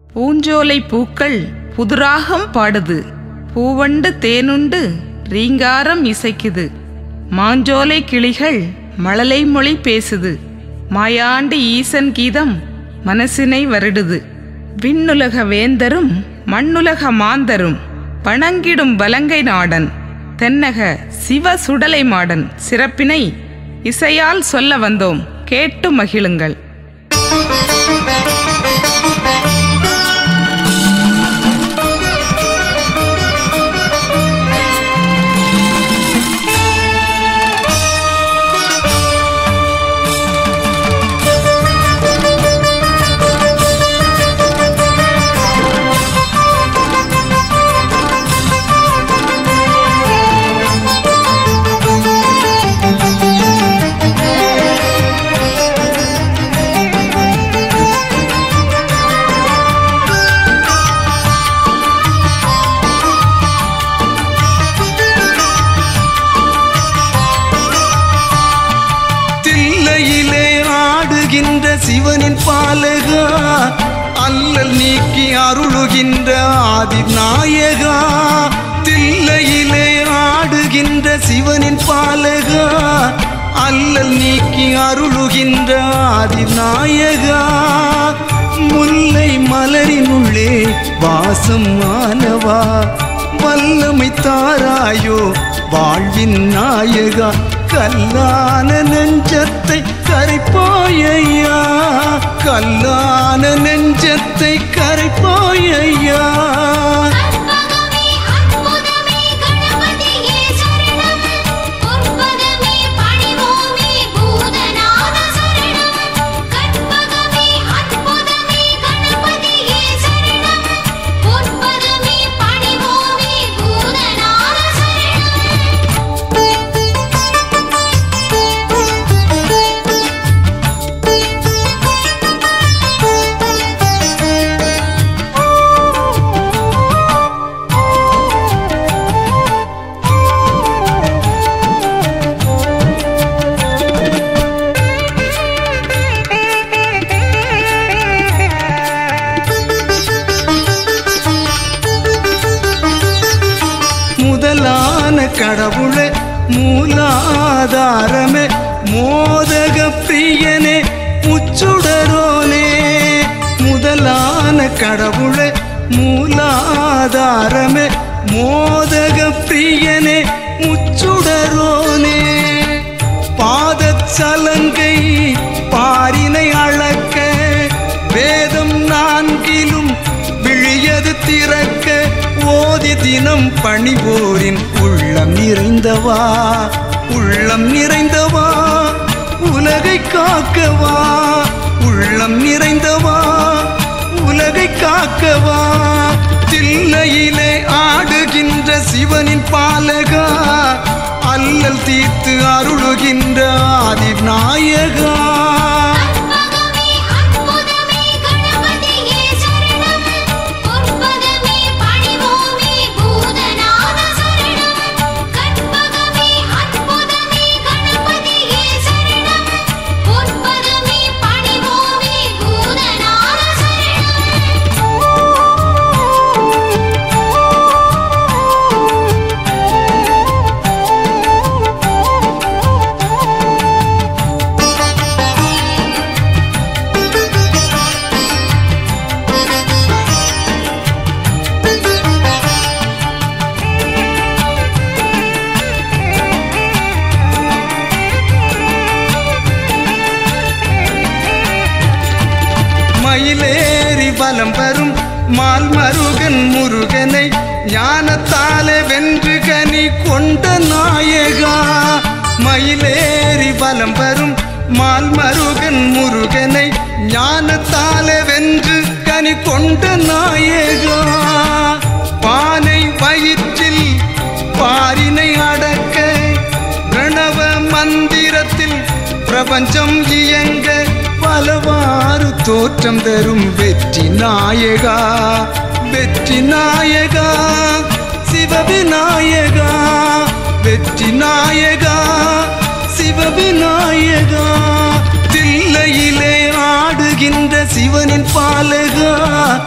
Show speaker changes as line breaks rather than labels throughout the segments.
பூஞ்சோலை பூக்கள் புதுராகம் பாடுது பூவண்டு தேனுண்டு ரீங்காரம் இசைக்குது மாஞ்சோலை கிளிகள் மழலை மொழி பேசுது மாயாண்டு ஈசன் கீதம் மனசினை வருடுது விண்ணுலக வேந்தரும் மண்ணுலக மாந்தரும் வணங்கிடும் வலங்கை நாடன் தென்னக சிவ சுடலை மாடன் சிறப்பினை இசையால் சொல்ல வந்தோம் கேட்டு மகிழுங்கள்
தில்லையிலே ஆடுகின்ற சிவனின் பாலகா அல்லல் நீக்கி அருளுகின்ற ஆதிநாயகா தில்லையிலே ஆடுகின்ற சிவனின் பாலகா அல்லல் நீக்கி அருளுகின்ற ஆதிநாயகா முல்லை மலரினுள்ளே வாசம் ஆனவா வல்லமை தாராயோ வாழ்வின் நாயகா கல்லான நெஞ்சத்தை கரைப்பாயையா கல்லான நெஞ்சத்தை கரைப்பாயையா
கற்பகமே அற்புதமே கணபதியே சரணம் பொற்பதமே பணிவோமே பூதநாத சரணம் கற்பகமே அற்புதமே கணபதியே சரணம் பொற்பதமே பணிவோமே பூதநாத
முதலான கடவுளே மூலாதாரமே மோதக பிரியனே முச்சுடரோனே முதலான கடவுளே மூலாதாரமே மோதக பிரியனே முச்சுடரோனே பாதச்சலங்கை பாரினை அளக்க வேதம் நான்கிலும் விழியது திறக்க ஓதி தினம் பணிவோரின் உள்ளம் நிறைந்தவா உள்ளம் நிறைந்தவா உலகை காக்கவா உள்ளம் நிறைந்தவா உலகை காக்கவா தில்லையிலே ஆடுகின்ற சிவனின் பாலகா அல்லல் தீர்த்து அருளுகின்ற ஆதிநாயகா
கற்பகமே அற்புதமே கணபதியே சரணம் பொற்பதமே பணிவோமே பூதநாத சரணம் கற்பகமே அற்புதமே கணபதியே சரணம் பொற்பதமே பணிவோமே பூதநாத
மயிலேறி வலம் வரும் மால் மருகன் முருகனை ஞானத்தாலே வென்று கனி கொண்ட நாயகா மயிலேறி வலம் வரும் மால் மருகன் முருகனை ஞானத்தாலே வென்று கனி கொண்ட நாயகா பானை வயிற்றில் பாரினை அடக்க பிரணவ மந்திரத்தில் பிரபஞ்சம் இயங்க பலவாறு தோற்றம் தரும் வெற்றி நாயகா வெற்றி நாயகா சிவவிநாயகா வெற்றி நாயகா சிவவிநாயகா தில்லையிலே ஆடுகின்ற சிவனின் பாலகா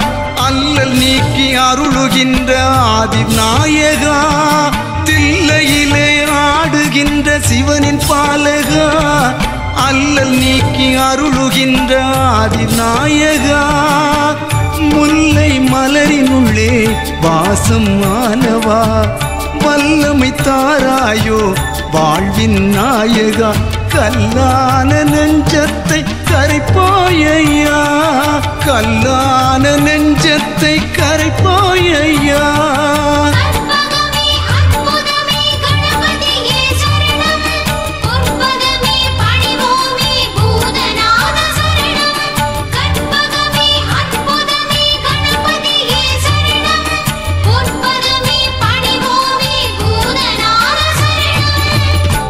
அல்லல் நீக்கி அருளுகின்ற ஆதிநாயகா தில்லையிலே ஆடுகின்ற சிவனின் பாலகா அல்லல் நீக்கி அருளுகின்ற ஆதிநாயகா முல்லை மலரினுள்ளே வாசம் ஆனவா வல்லமை தாராயோ வாழ்வின் நாயகா கல்லான நெஞ்சத்தை கரைப்போயையா கல்லான நெஞ்சத்தை கரைப்போயையா
கற்பகமே அற்புதமே கணபதியே சரணம் பொற்பதமே பணிவோமே பூதநாத சரணம் கற்பகமே அற்புதமே கணபதியே சரணம் பொற்பதமே பணிவோமே பூதநாத சரணம்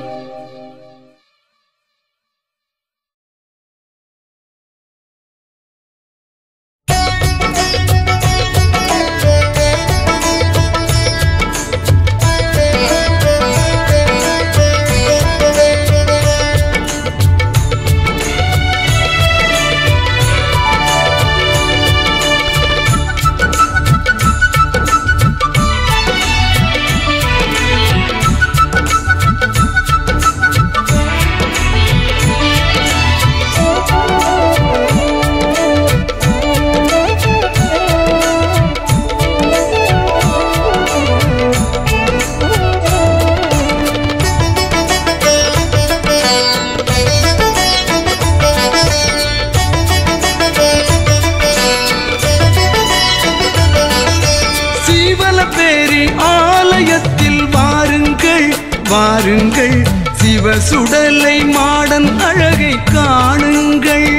சீவல பேரி ஆலயத்தில் வாருங்கள் வாருங்கள் சிவ சுடலை மாடன் அழகை காணுங்கள்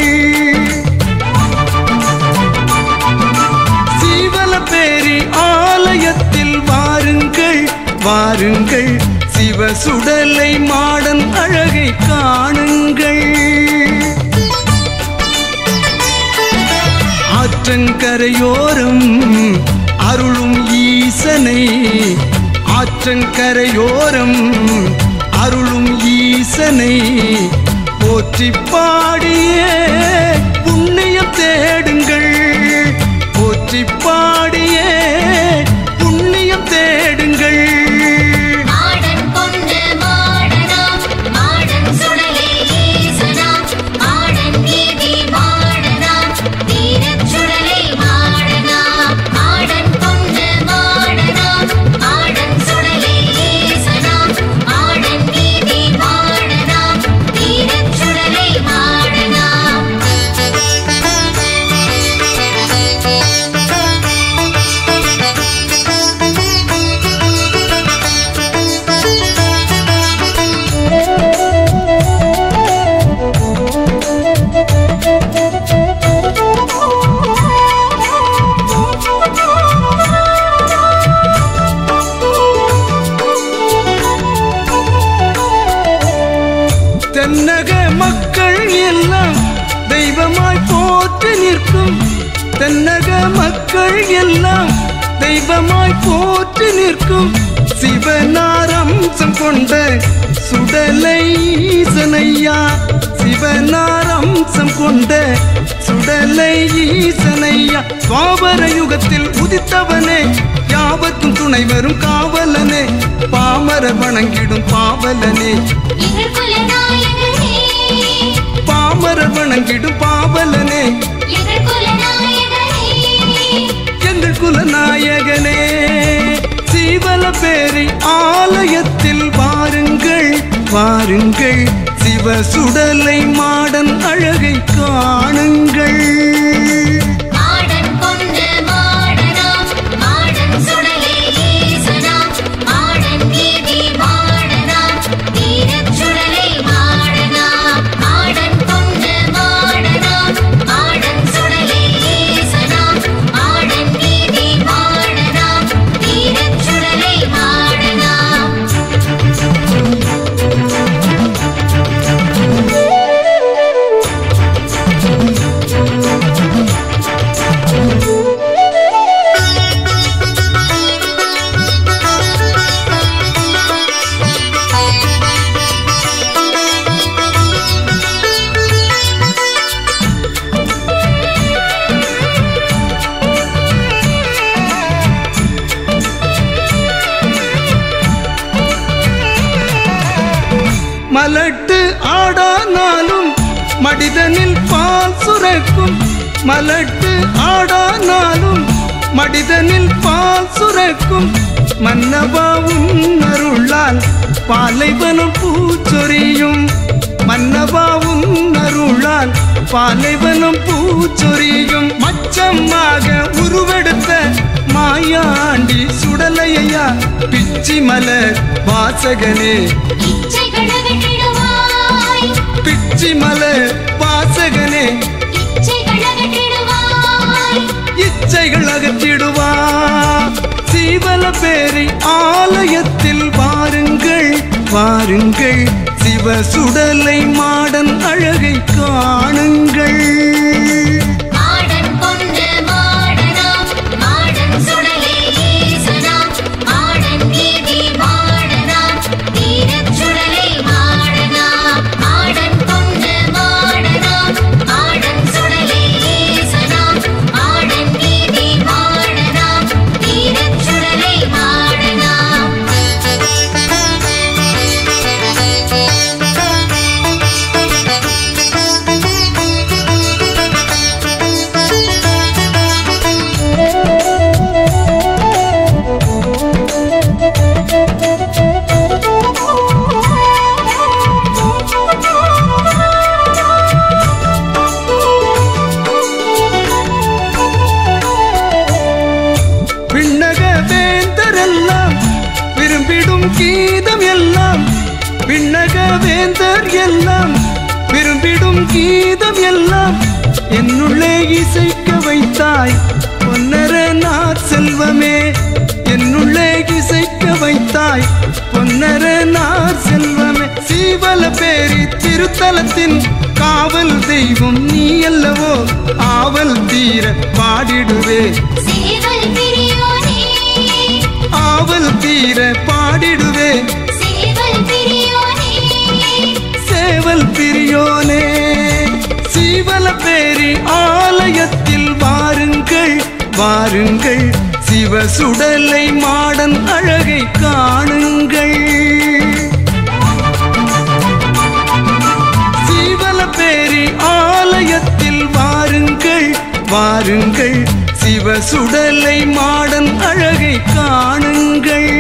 சீவல பேரி ஆலயத்தில் வாருங்கள் வாருங்கள் சிவ சுடலை மாடன் அழகை காணுங்கள் ஆற்றங்கரையோரம் அருளும் ஈசனை ஆற்றங்கரையோரம் அருளும் ஈசனை போற்றி பாடியே புண்ணியம் தேடுங்கள் போற்றி பாடியே புண்ணியம் தேடுங்கள்
மாடன் கொண்டு மாடனாம் மாடன் சுடலே ஈசனாம் மாடன் வீதி மாடனாம் தீரச் சுடலே மாடனாம் மாடன் கொண்டு மாடனாம் மாடன் சுடலே ஈசனாம் மாடன் வீதி மாடனாம் தீரச் சுடலே மாடனாம்
தென்னக மக்கள் எல்லாம் தெய்வமாய் போற்றி நிற்கும் தென்னக மக்கள் எல்லாம் தெய்வமாய் போற்றி நிற்கும் சிவனாரம்சம் கொண்ட சுடலை ஈசனையா சிவனாரம்சம் கொண்ட சுடலை ஈசனையா துவாபர யுகத்தில் உதித்தவனே யாவர்க்கும் துணை வரும் காவலனே பாமர வணங்கிடும் பாவலனே
எங்கள் குலநாயகனே
பாமர வணங்கிடும் பாவலனே
எங்கள் குலநாயகனே
எங்கள் குலநாயகனே சீவல பேரி ஆலயத்தில் வாருங்கள் வாருங்கள் சிவ சுடலை மாடன் அழகை காணுங்கள்
மாடன் கொண்டு மாடனாம் மாடன் சுடலே ஈசனாம் மாடன் வீதி மாடனாம் தீரச் சுடலே மாடனாம் மாடன் கொண்டு மாடனாம் மாடன் சுடலே ஈசனாம் மாடன் வீதி மாடனாம் தீரச் சுடலே மாடனாம்
ஆ மடிதனில் பால் சுரக்கும் மலட்டு ஆடானாலும் மடிதனில் பால் சுரக்கும் மன்னவா உன் அருளால் பாலைவனம் பூச்சொரியும் மன்னவா உன் அருளால் பாலைவனம் பூச்சொரியும் மச்சமாக உருவெடுத்த மாயாண்டி சுடலையா பிச்சி மலர் வாசகனே
இச்சைகள் அகற்றிடுவாய்
பிச்சி மலர் வாசகனே
இச்சைகள் அகற்றிடுவாய்
இச்சைகள் அகற்றிடுவா சீவல பேரி ஆலயத்தில் வாருங்கள் வாருங்கள் சிவ சுடலை மாடன் அழகை காணுங்கள்
மாடன் கொண்டு மாடனாம் மாடன் சுடலே ஈசனாம் மாடன் நீதி மாடனாம் தீரச் சுடலே மாடனாம் மாடன் கொண்டு மாடனாம் மாடன் சுடலே ஈசனாம் மாடன் நீதி மாடனாம் தீரச் சுடலே
விண்ணக வேந்தரெல்லாம் விரும்பிடும் கீதம் எல்லாம் விண்ணக வேந்தர் எல்லாம் விரும்பிடும் கீதம் எல்லாம் என்னுள்ளே இசைக்க வைத்தாய் பொன்னர நார் செல்வமே என்னுள்ளே இசைக்க வைத்தாய் பொன்னர நார் செல்வமே சீவல பேரி திருத்தலத்தின் காவல் தெய்வம் நீ அல்லவோ ஆவல் தீர பாடிடுவே
சேவல் பிரியோனே
ஆவல் தீர பாடிடுவே
சேவல் பிரியோனே
சேவல் பிரியோனே சீவல பேரி ஆலயத்தில் வாருங்கள் வாருங்கள் சிவ சுடலை மாடன் அழகை காணுங்கள் சீவல பேரி ஆலயத்தில் வாருங்கள் வாருங்கள் சிவ சுடலை மாடன் அழகை காணுங்கள்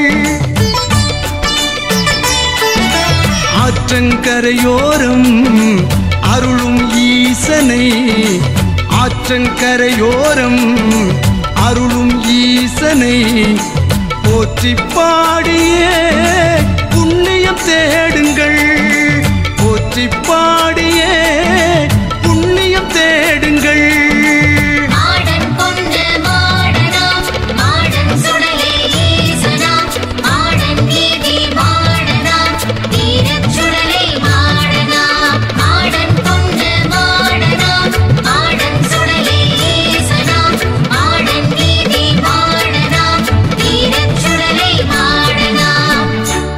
ஆற்றங்கரையோரம் அருளும் ஈசனை ஆற்றங்கரையோரம் அருளும் ஈசனை போற்றி பாடியே புண்ணியம் தேடுங்கள் போற்றி பாடியே புண்ணியம் தேடுங்கள்
மாடன் கொண்டு மாடனாம் மாடன் சுடலே ஈசனாம் மாடன் நீதி மாடனாம் தீரச் சுடலே மாடனாம் மாடன் கொண்டு மாடனாம் மாடன் சுடலே ஈசனாம் மாடன் நீதி மாடனாம் தீரச் சுடலே மாடனாம்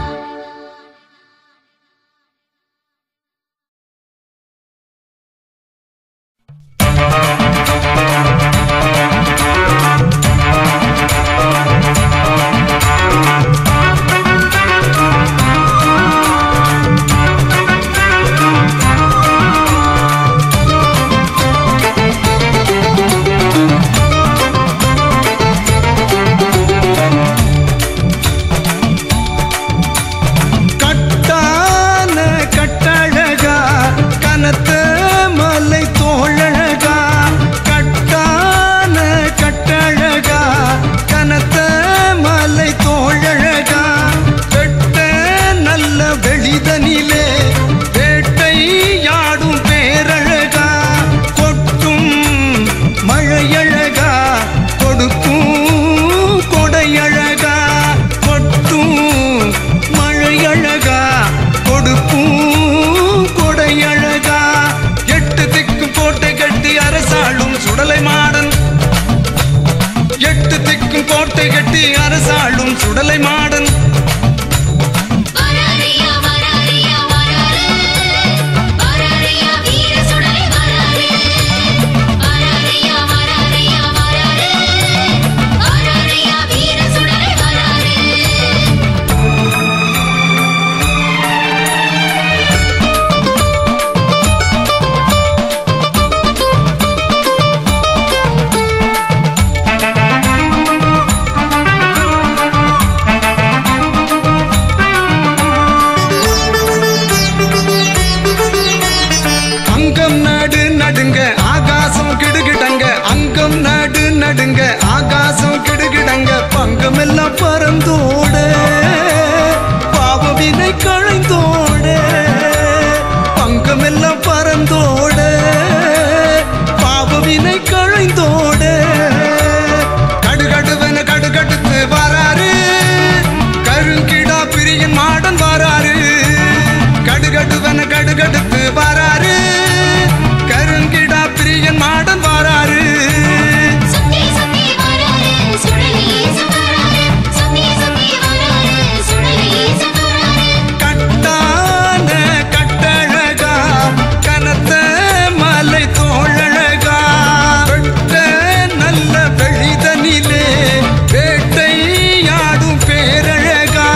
கட்டான கட்டழகா கனத்த மலை தோழழகா கட்டான கட்டழகா கனத்த மலை தோழழகா வெட்ட நல்ல வெளிதனிலே வேட்டையாடும் பேரழகா கொட்டும் மழையழகா கொடுக்கும் கொடையழகா கொட்டும் மழையழகா கொடுக்கும் கொடையழகா எட்டு திக்கும் கோட்டை கட்டி அரசாளும் சுடலை மாடன் எட்டு திக்கும் கோட்டை கட்டி அரசாளும் சுடலை மாடன்
வராரியா வராரியா வராரு வராரியா வீர சுடலை வராரு வராரியா வராரியா வராரு வராரியா வீர சுடலை வராரு
பாய்ந்தோட கடுகடுவென கடுகடுத்து வராரு கருங்கிடா பிரியன் மாடன் வராரு கடுகடுவென கடுகடுத்து வராரு கருங்கிடா பிரியன் மாடன் வராரு
சுத்தி சுத்தி வராரு சுடலை ஈசவராரு சுத்தி சுத்தி வராரு சுடலை ஈசவராரு
கட்டான கட்டழகா கனத்த மலை தோழழகா வெட்ட நல்ல வெளிதனிலே வேட்டையாடும் பேரழகா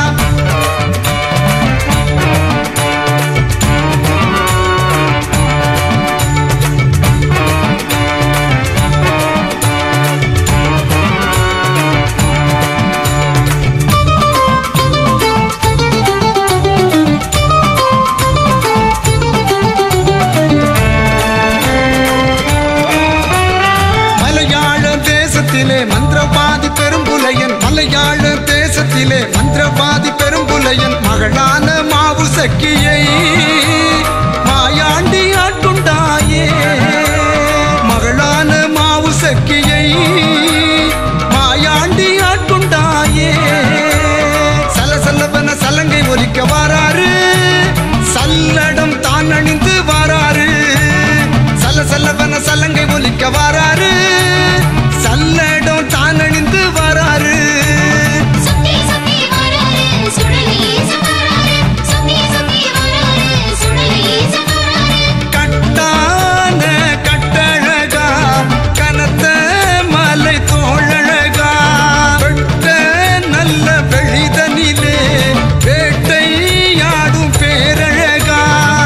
மலையாள தேசத்திலே மந்திரவாதி பெரும்புலையன் மலையாள தேசத்திலே மந்திரவாதி பெரும்புலையன் மகளான மாவு சக்கியை மாயாண்டி ஆட்கொண்டாயே மகளான மாவு சக்கியை மாயாண்டி ஆட்கொண்டாயே சலசலவன சலங்கை ஒலிக்க வாராரு சல்லடம் தான் அணிந்து வாராரு சலசலவன சலங்கை ஒலிக்க வாராரு சல்லடம் தான் அணிந்து வாராரு
சுத்தி சுத்தி வராரு சுடலை ஈசவராரு சுத்தி சுத்தி வராரு சுடலை ஈசவராரு
கட்டான கட்டழகா கனத்த மலை தோழழகா வெட்ட நல்ல வெளிதனிலே வேட்டையாடும் பேரழகா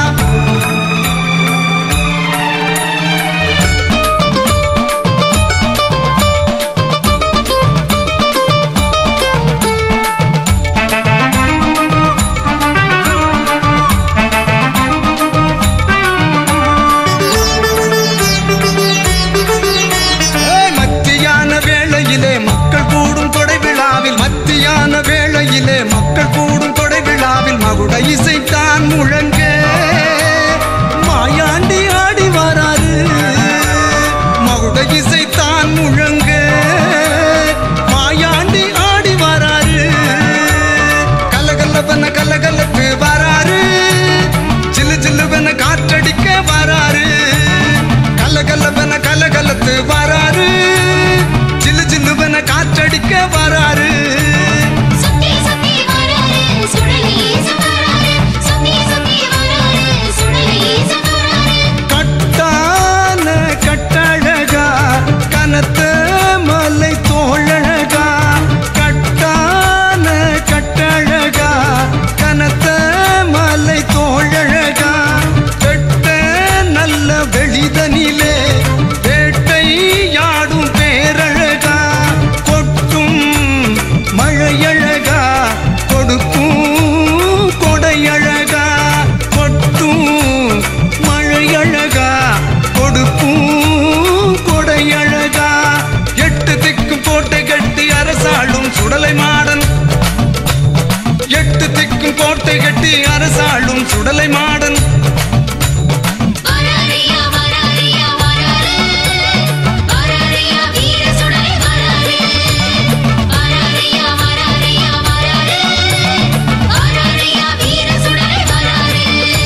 ஏய், மத்தியான வேளையிலே மக்கள் கூடும் கொடை விழாவில் மத்தியான வேளையிலே மக்கள் கூடும் கொடை விழாவில் மகுட இசைத்தான் முழங்க மாயாண்டி ஆடி வராரு மகுட இசைத்தான் முழங்க மாயாண்டி ஆடி வராரு கலகலவன கலகலத்து வராரு சிலு சிலுவன காற்றடிக்க வராரு கலகலவன கலகலத்து வராரு சிலு சிலுவன காற்றடிக்க வராரு
சுத்தி சுத்தி வராரு சுடலை ஈசவராரு சுத்தி சுத்தி வராரு சுடலை ஈசவராரு
கட்டான கட்டழகா கனத்த மலை தோழழகா கட்டான கட்டழகா கனத்த மலை தோழழகா வெட்ட நல்ல வெளிதனிலே வேட்டையாடும் பேரழகா கொட்டும் மழையழகா கொடுக்கும் கொடையழகா கொட்டும் மழையழகா கொடுக்கும் கொடையழகா எட்டு திக்கும் கோட்டை கட்டி அரசாளும் சுடலை மாடன் எட்டு திக்கும் கோட்டை கட்டி அரசாளும் சுடலை மாடன்
வராரியா வராரியா வராரு வராரியா வீர சுடலை வராரு வராரியா வராரியா வராரு வராரியா வீர சுடலை வராரு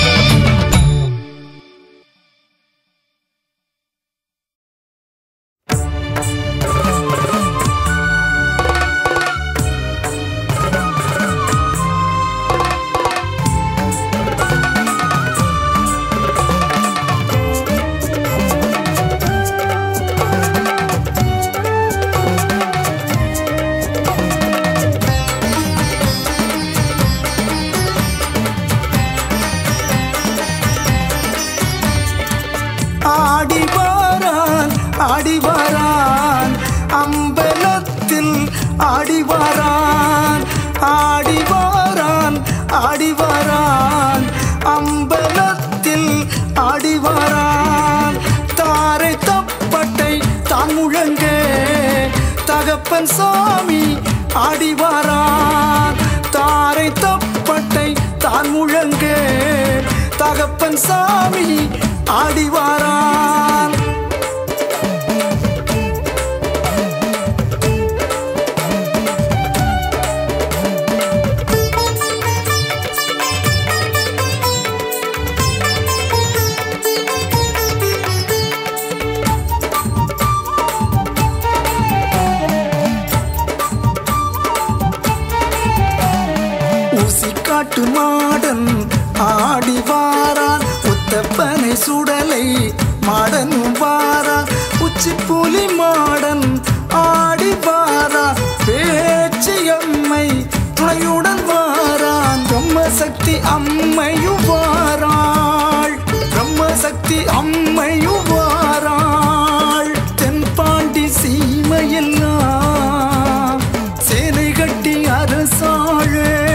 ஆடி வாரான் ஆடி வாரான் அம்பலத்தில் ஆடி வாரான் ஆடி வாரான் ஆடி வாரான் அம்பலத்தில் ஆடி வாரான் தாரை தப்பட்டை தான் முழங்க தகப்பன் சாமி ஆடி வாரான் தாரை தப்பட்டை தான் முழங்க தகப்பன் சாமி ஆடி வாரான்
காட்டு மாடன் ஆடி வாரான் உத்தப்பனை சுடலை மாடனும் வாரான் உச்சி புலி மாடன் ஆடி வாரான் பேச்சு அம்மை துணையுடன் வாரான் பிரம்மசக்தி அம்மையும் வாராள் பிரம்மசக்தி அம்மையும் வாராள் தென்பாண்டி சீமையெல்லாம் சேனை கட்டி அரசாழ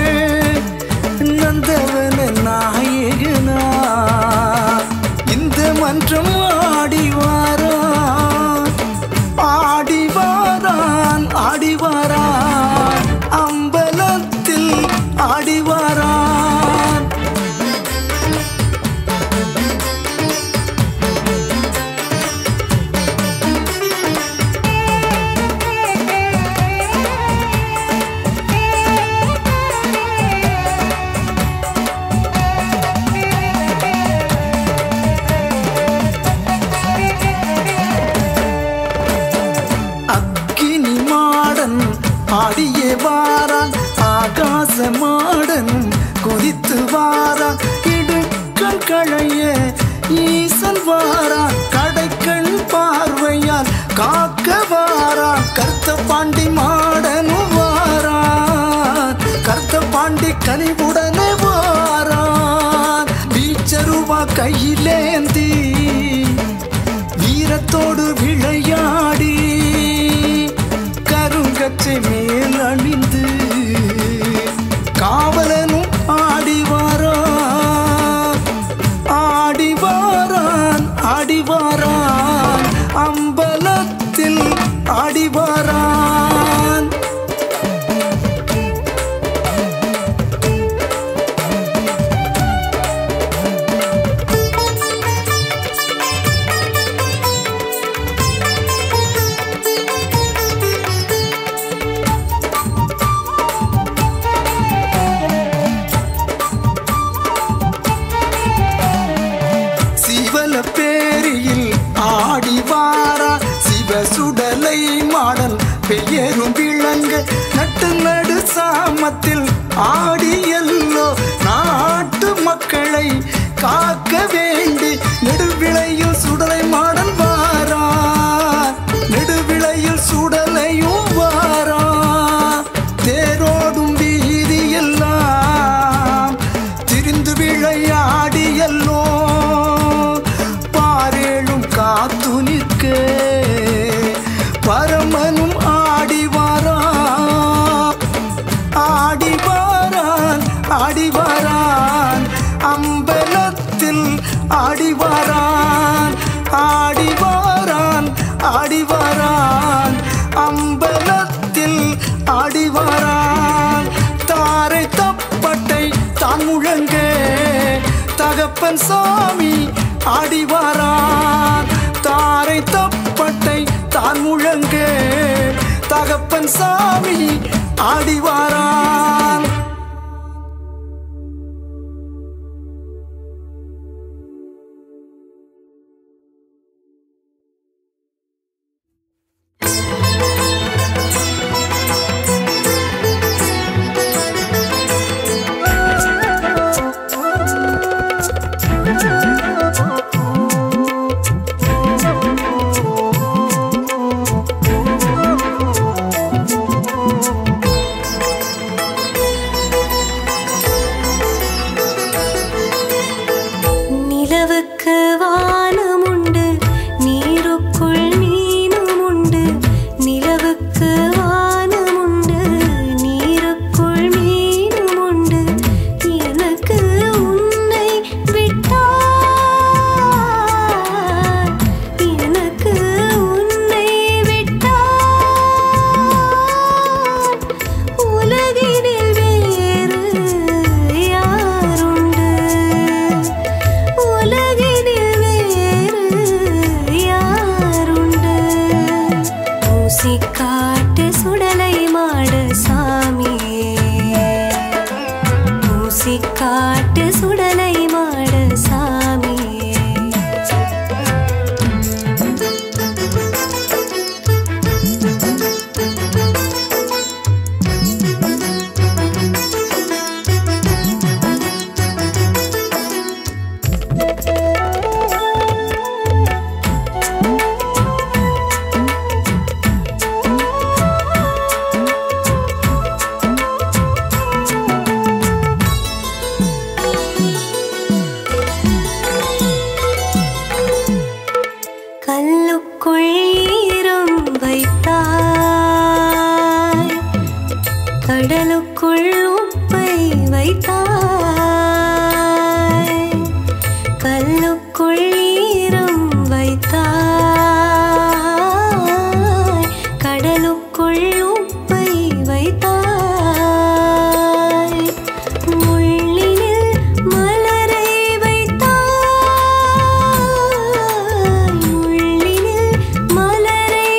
நந்தவன நாயகனா இந்த மன்றம் ஆடி வாரான் ஆடி வாரான் ஆடி வாரான் அம்பலத்தில் ஆடி வாரான் அக்கினி மாடன் ஆடியே வாரான் ஆகாச மாடன் குதித்து வாரான் இடுக்கண் களைய ஈசன் வாரான் கடைக்கண் பார்வையால் காக்க வாரான் கருத்த பாண்டி மாடனும் வாரான் கருத்த பாண்டி கனிவுடனே வாரான் வீச்சருவா கையிலேந்தி வீரத்தோடு விளையாடி கருங்கச்சை மேல் அணிந்து காவலனும் ஆடி வாரான் ஆடி வாரான் ஆடி வாரான் அம்பலத்தில் ஆடி வாரான் சிவல பேரியில் ஆடி வாரா சிவ சுடலை மாடல் பெயரும் விளங்க நட்டு நடு சாமத்தில் ஆடி எல்லோ நாட்டு மக்களை காக்க வேண்டி நெடுவிளையில் சுடலை மாடல் வாரா நெடுவிளையில் சுடலையும் வாரா தேரோடும் வீதியெல்லாம் திரிந்து விளையாடியல்லோ பாரேழும் காத்து நிற்க பரமனும் ஆடி வாரான் ஆடி வாரான் ஆடி வாரான் அம்பலத்தில் ஆடி வாரான் ஆடி வாரான் ஆடி வாரான் அம்பலத்தில் ஆடி வாரான் தாரை தப்பட்டை தான் முழங்க தகப்பன் சாமி ஆடி வாரான் தாரை தப்பட்டை தான் முழங்க தகப்பன் சாமி ஆடி வாரான்
வைத்தாய் கடலுக்குள் உப்பை வைத்தாய் கல்லுக்குள் ஈரம் வைத்தாய் கடலுக்குள் உப்பை வைத்தாய் முள்ளினில் மலரை வைத்தாய் முள்ளினில் மலரை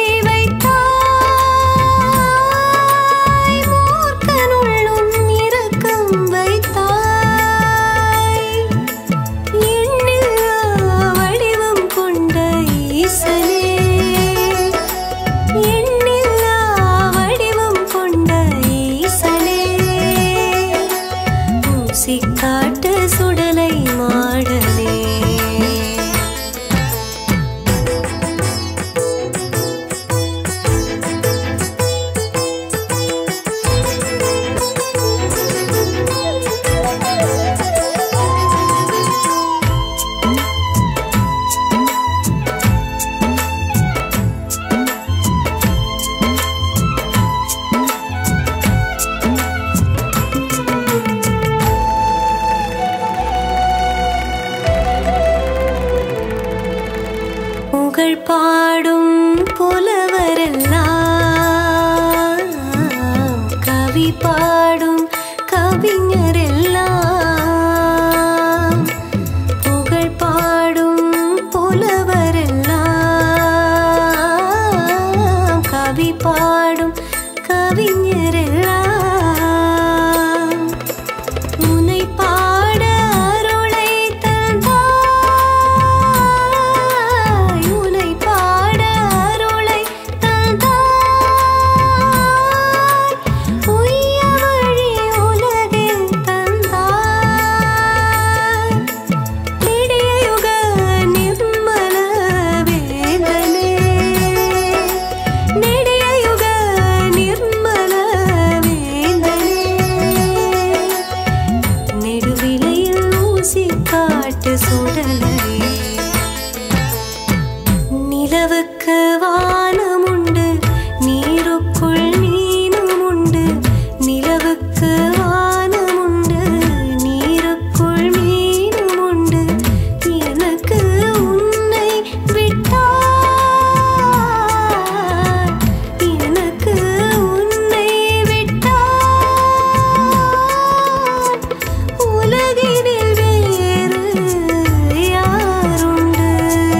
வைத்தாய் மூர்க்கனுள்ளும் இரக்கம் வைத்தாய் எண்ணில்லா வடிவம் கொண்ட ஈசனே எண்ணில்லா வடிவம் கொண்ட ஈசனே ஊசிக்காட்டு சுடலை மாடனே புகழ் பாடும் புலவரெல்லாம் கவி பாடும் கவிஞரெல்லாம் புகழ் பாடும் புலவரெல்லாம் கவி பாடும் கவிஞரெல்லாம் உன்னை பாட அருளை தந்தாய் உன்னை பாட அருளை தந்தாய் உய்ய வழி உலகில் தந்தாய் இடையுக நிர்மல வேதனே நெடியுக நிர்மல வேந்தனே நெடுவிலையில் ஊசி காட்டு சுடலை நிலவுக்கு வானமுண்டு நீருக்குள் மீனும் உண்டு நிலவுக்கு வானமுண்டு நீருக்குள் மீனும் உண்டு எனக்கு உன்னை விட்டாய் எனக்கு உன்னை விட்டாய் உலகினில் வேறு யாருண்டு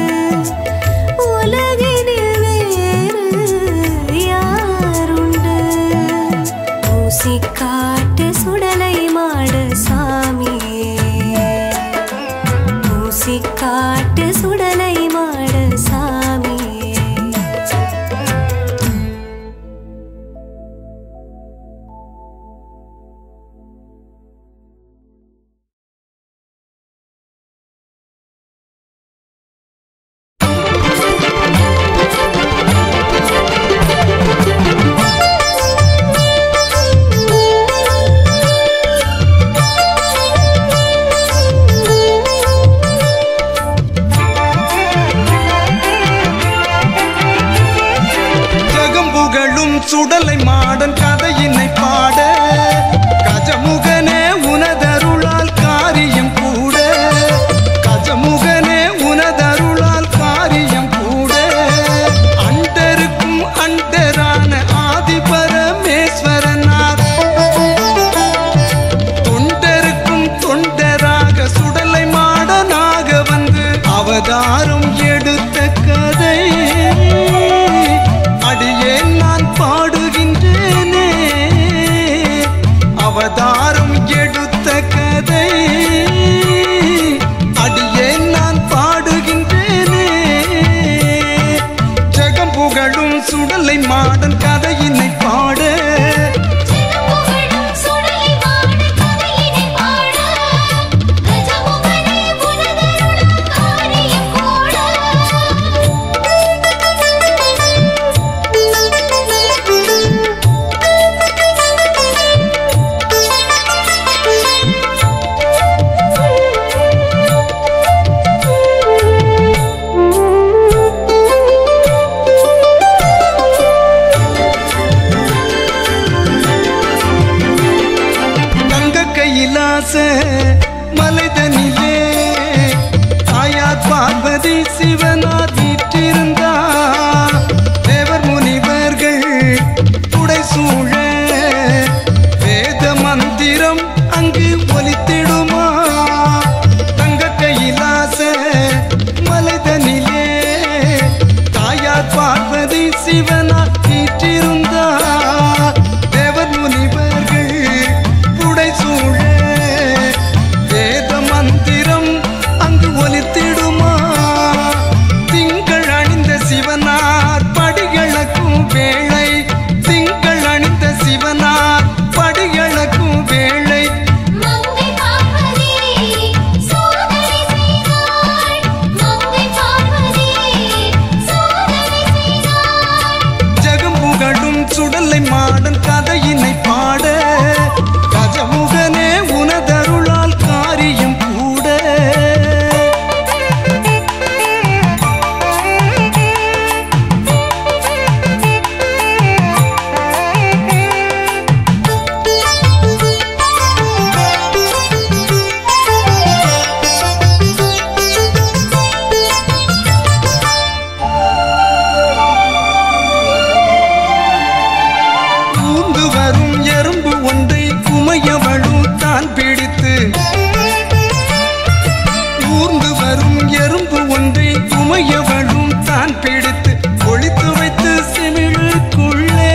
உலகினில் வேறு யாருண்டு ஊசி காட்டு சுடலை மாட சாமியே ஊசி காட்டு சுடலை மாட சாமியே
ஜகம் புகழும் சுடலை மாடன் கதையினை பாட கஜமுகனே உனதருளால் காரியம் கூட கஜமுகனே உனதருளால் காரியம் கூட அண்டருக்கும் அண்டரான ஆதிபரமேஸ்வரனார் தொண்டருக்கும் தொண்டராக சுடலை மாடனாக வந்து அவதாரம் எடுத்த கதை அடியேன் நான் பாடுகின்றேனே அவதாரம் எடுத்த கதை அடியேன் நான் பாடுகின்றேனே ஜெகம் புகழும் சுடலை மாடன் கதையினை பாட
புகழும் சுடலை மாட கதையினை பாட கஜமுகனே உனதருளால் காரியம் கூட
Thank you.
சிவனா வீற்றிருந்தார் தேவர் முனிவர்கள் புடைசூழ வேத மந்திரம் அங்கு ஒலித்திடுமா திங்கள் அணிந்த சிவனார் படிகளக்கும் வேளை திங்கள் அணிந்த சிவனார் படிகளக்கும் வேளை
மங்கை பார்வதி சோதனை செய்தாள் மங்கை பார்வதி சோதனை செய்தாள்
ஜெகம் புகழும் சுடலை மாடன் கதையினை பாட கஜமுகனே உனதருளால் காரியம் கூட ஊர்ந்து வரும் எறும்பு ஒன்றை குமையவளும் தான் பிடித்து ஊர்ந்து வரும் எறும்பு ஒன்றை குமையவளும் தான் பிடித்து ஒளித்து வைத்து சிமிழுக்குள்ளே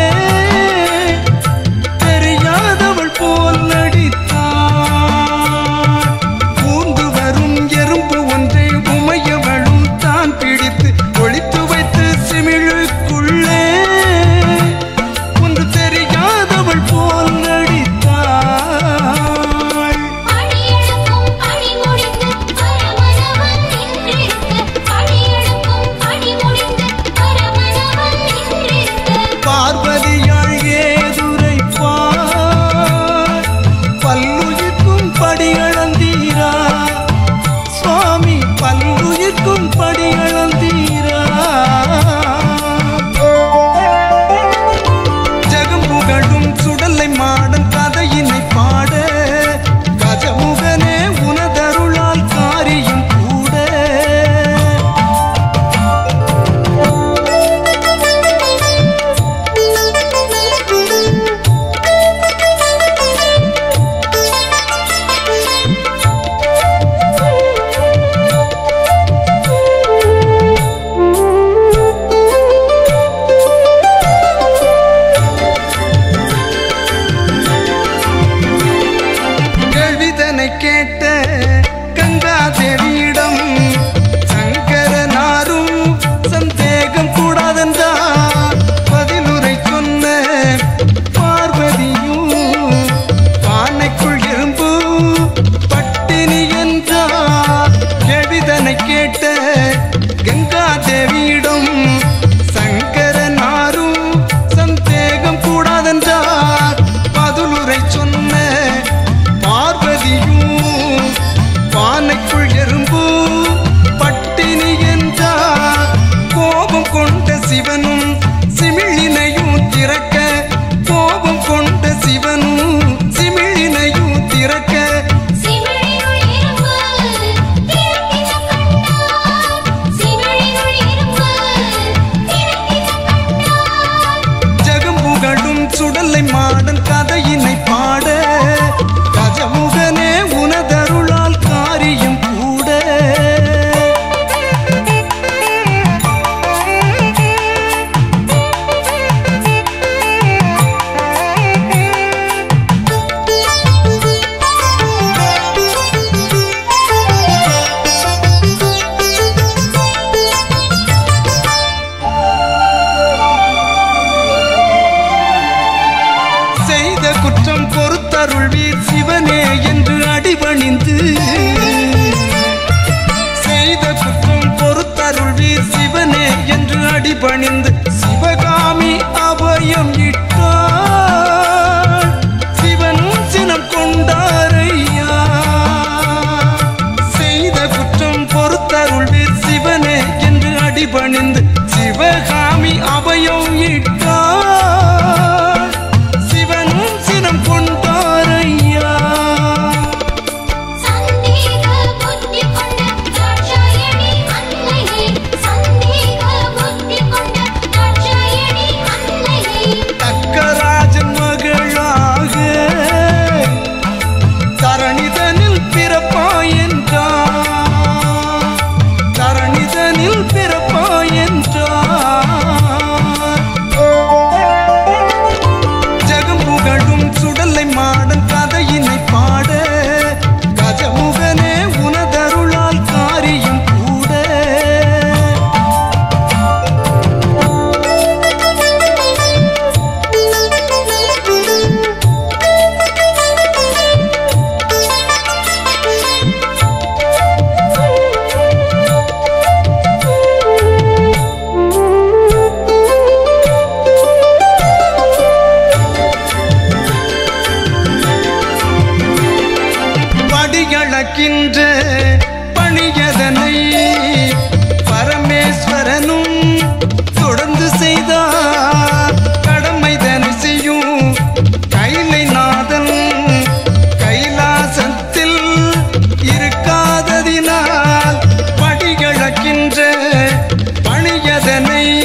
தெரியாதவள் போல் நடித்தாள் ஊர்ந்து வரும் எறும்பு ஒன்றை உமையவளும் தான் பிடித்து ஒளித்து வைத்து சிமிழுக்குள்ளே ஒன்று தெரியாதவள் போல் நடித்தாள்
பணியெழுப்பும் பணி முடிந்து பரமனவன் நின்றிருக்க பணியெழுப்பும் பணி முடிந்து பரமனவன் நின்றிருக்க
பார்வதியாள் ஏதுரைப்பார் பல்லுயிர்க்கும் படியளந்தீரா சுவாமி பல்லுயிர்க்கும் படியளந்தீரா ஜெகம் புகழும் சுடலை மாடன் கதையினை பாட கஜமுகனே உனதருளால் காரியம் கூட கேள்விதனை கேட்ட கங்காதேவியிடம் சங்கரனாரும் சந்தேகம் கூடாதென்றார் பதிலுரை சொன்ன பார்வதியும் பானைக்குள் எறும்பு பட்டினி என்றார் கேள்விதனை கேட்ட கங்காதேவியிடம் சங்கரனாரும் சந்தேகம் கூடாதென்றார் பதிலுரை சொன்ன பார்வதியும் பானைக்குள் எறும்பு பட்டினி என்றார் கோபம் கொண்ட சிவனும் சிமிழினையும் திறக்க கோபம் கொண்ட சிவனும் சிமிழினையும் திறக்க
சிமிழினுள் இரும்பு திறக்கின கண்டார் சிமிழினுள் இரும்பு திறக்கின கண்டார்
ஜெகம் புகழும் சுடலை மாடன் கதையினை பாட கஜமுகனே உனதருளால் காரியம் கூட செய்த குற்றம் பொறுத்தருள்வீர் சிவனே என்று அடிபணிந்து செய்த குற்றம் பொறுத்தருள்வீர் சிவனே என்று அடிபணிந்து சிவகாமி அபயம் இட்டார் சிவனும் சினம் கொண்டாரையா செய்த குற்றம் பொறுத்தருள்வீர் சிவனே என்று அடிபணிந்து சிவகாமி அபயம் இட்டார் சிவனும் சினம் கொண்டாரையா
சந்தேக புத்தி கொண்ட தாட்சாயணி அன்னையே சந்தேக புத்தி கொண்ட தாட்சாயணி அன்னையே
தக்கராஜன் மகளாக தரணிதனில் பிறப்பாய் என்றார் தரணிதனில் பிறப்பாய் என்றார் களைகின்ற பணியதனை பரமேஸ்வரனும் தொடர்ந்து செய்தார் கடமைதனை செய்யும் கைலை நாதன் கைலாசத்தில் இருக்காததினால் படிகளக்கின்ற பணியதனை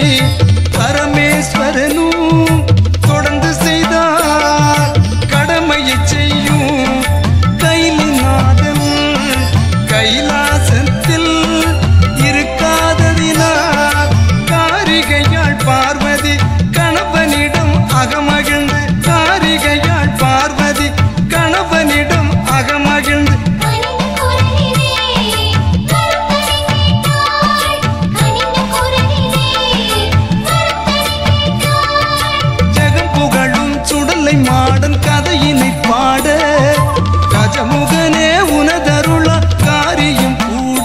பரமேஸ்வரனும் தொடர்ந்து செய்தார் கடமையை செய்யும் கைலிநாதன் கைலாசத்தில் இருக்காததினால் காரிகையாள் பார்வதி கணவனிடம் அகமகிழ்ந்து காரிகையாள் பார்வதி கணவனிடம் அகமகிழ்ந்து
கனிந்த குரலிலே கருத்தனை கேட்டாள் கனிந்த குரலிலே கருத்தனை கேட்டாள்
ஜெகம் புகழும் சுடலை மாடன் கதையினை பாட கஜமுகனே உனதருள காரியம் கூட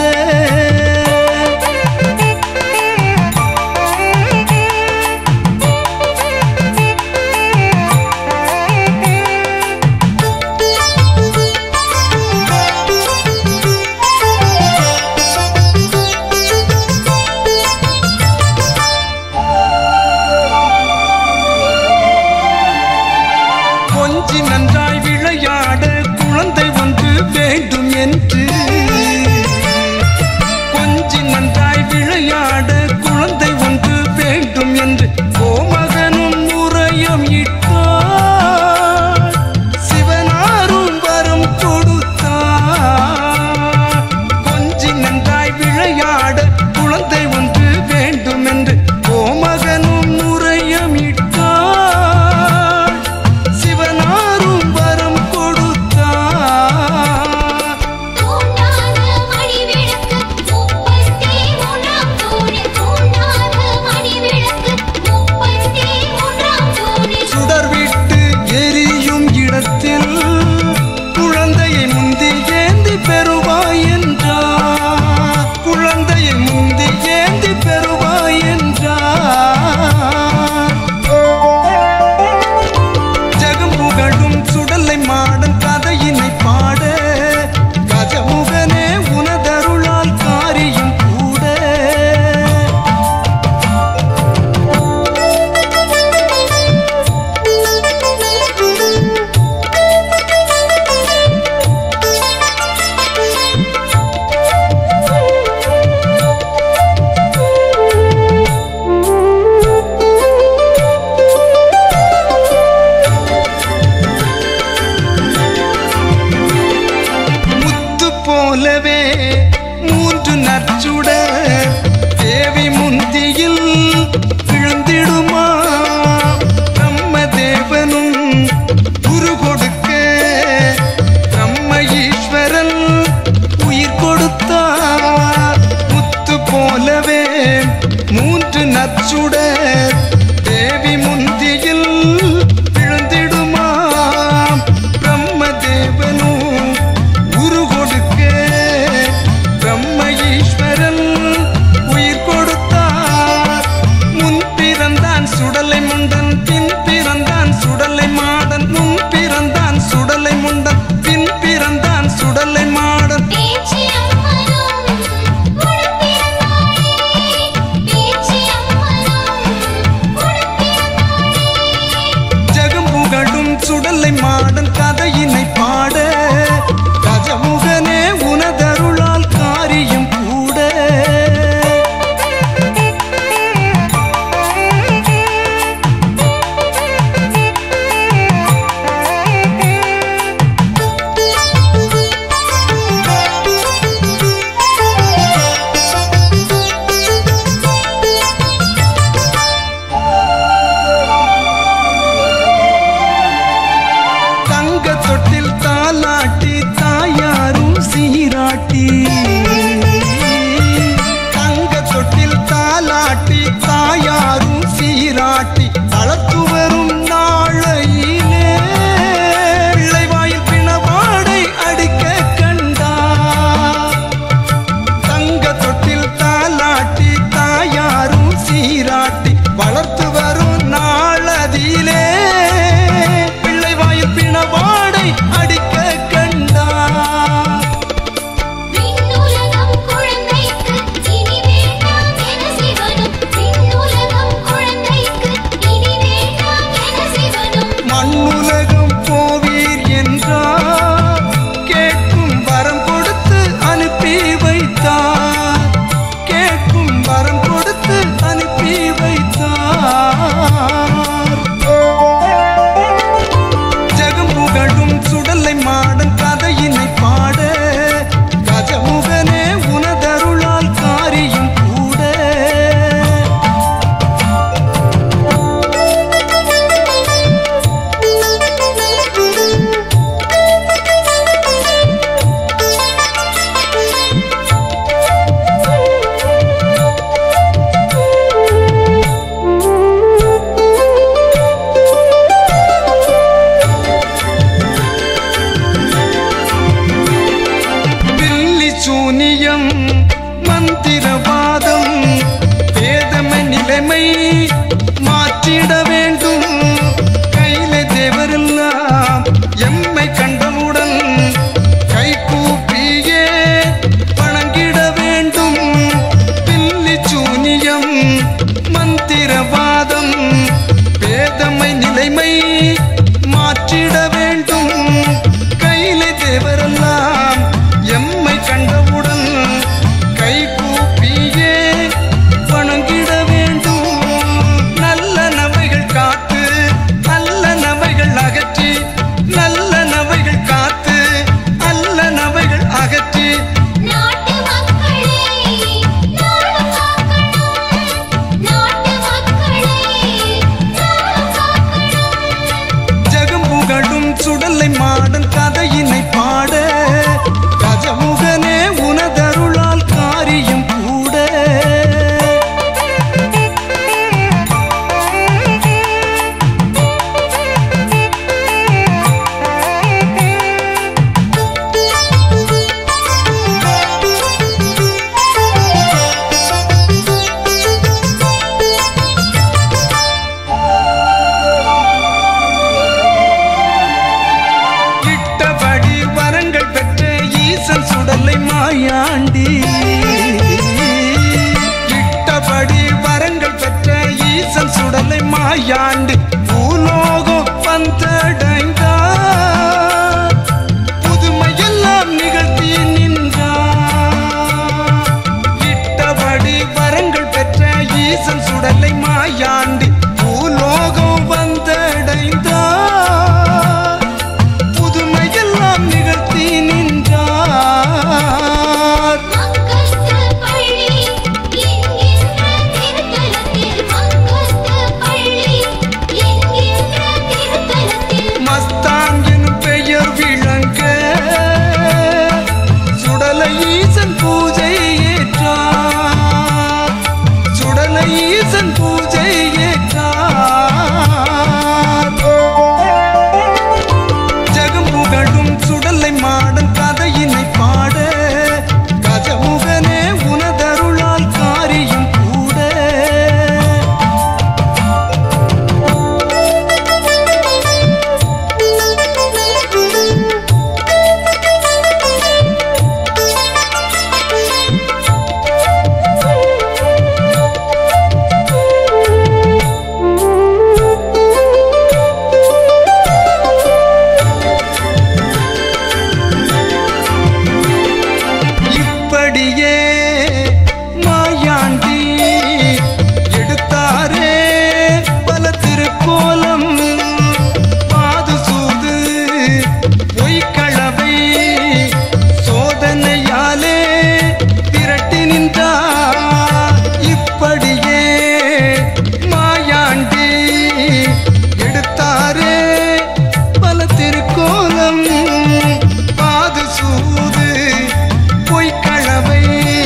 மாற்றிட வேண்டும் கையிலே தேவரெல்லாம் எம்மை கண்டவுடன் கை கூப்பியே வணங்கிட வேண்டும் பில்லி சூனியம் மந்திரவாதம் பேதமை நிலைமை மாற்றிட வேண்டும் கையிலே தேவரெல்லாம் எம்மை கண்டவுடன் கை கூப்பியே வணங்கிட வேண்டும் நல்ல நவைகள் காத்து நல்ல நவைகள் அகற்றி நல்ல நவைகள் காத்து நல்ல நவைகள் அகற்றி
நாட்டு மக்களே நாடு காக்கணும் நாட்டு மக்களே நாடு காக்கணும்
ஜகம் புகழும் சுடலை மாடன் கதையினை பாட கஜமுகனே உனதருளால் காரியம் கூட இட்டபடி வரங்கள் பெற்ற ஈசன் சுடலை மாயாண்டி இட்டபடி வரங்கள் பெற்ற ஈசன் சுடலை மாயாண்டி பூலோகம் வந்தடைந்தார் புதுமையெல்லாம் நிகழ்த்தி நின்றார் இட்டபடி வரங்கள் பெற்ற ஈசன் சுடலை மாயாண்டி பூலோகம் வந்தடைந்தார் புதுமையெல்லாம் நிகழ்த்தி நின்றார்
மக்கஸ்து பள்ளி என்கின்ற திருத்தலத்தில் மக்கஸ்து பள்ளி என்கின்ற திருத்தலத்தில்
மஸ்தான் எனும் பெயர் விளங்க சுடலை ஈசன் பூஜை ஏற்றார் சுடலை ஈசன் பூஜை ஏற்றார் ஜகம் புகழும் சுடலை மாடன் கதையினை பாட கஜமுகனே உனதருளால் காரியம் கூட இப்படியே மாயாண்டி எடுத்தாரே பல திருக்கோலம் பாது சூது பொய்க்களவை சோதனையாலே திரட்டி நின்றார் இப்படியே மாயாண்டி எடுத்தாரே பல திருக்கோலம் பாது சூது பொய்க்களவை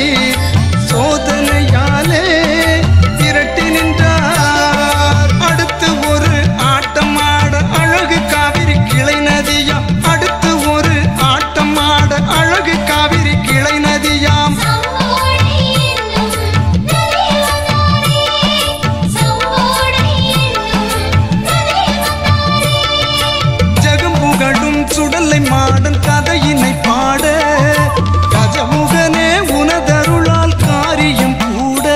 சோதனையாலே திரட்டி நின்றார் அடுத்து ஒரு ஆட்டம் ஆட அழகு காவிரி கிளை நதியாம் அடுத்து ஒரு ஆட்டம் ஆட அழகு காவிரி கிளை நதியாம்
சம்போடை என்னும் நதி வந்தாரே சம்போடை என்னும் நதி வந்தாரே
ஜகம் புகழும் சுடலை மாடன் கதையினை பாட கஜமுகனே உனதருளால் காரியம் கூட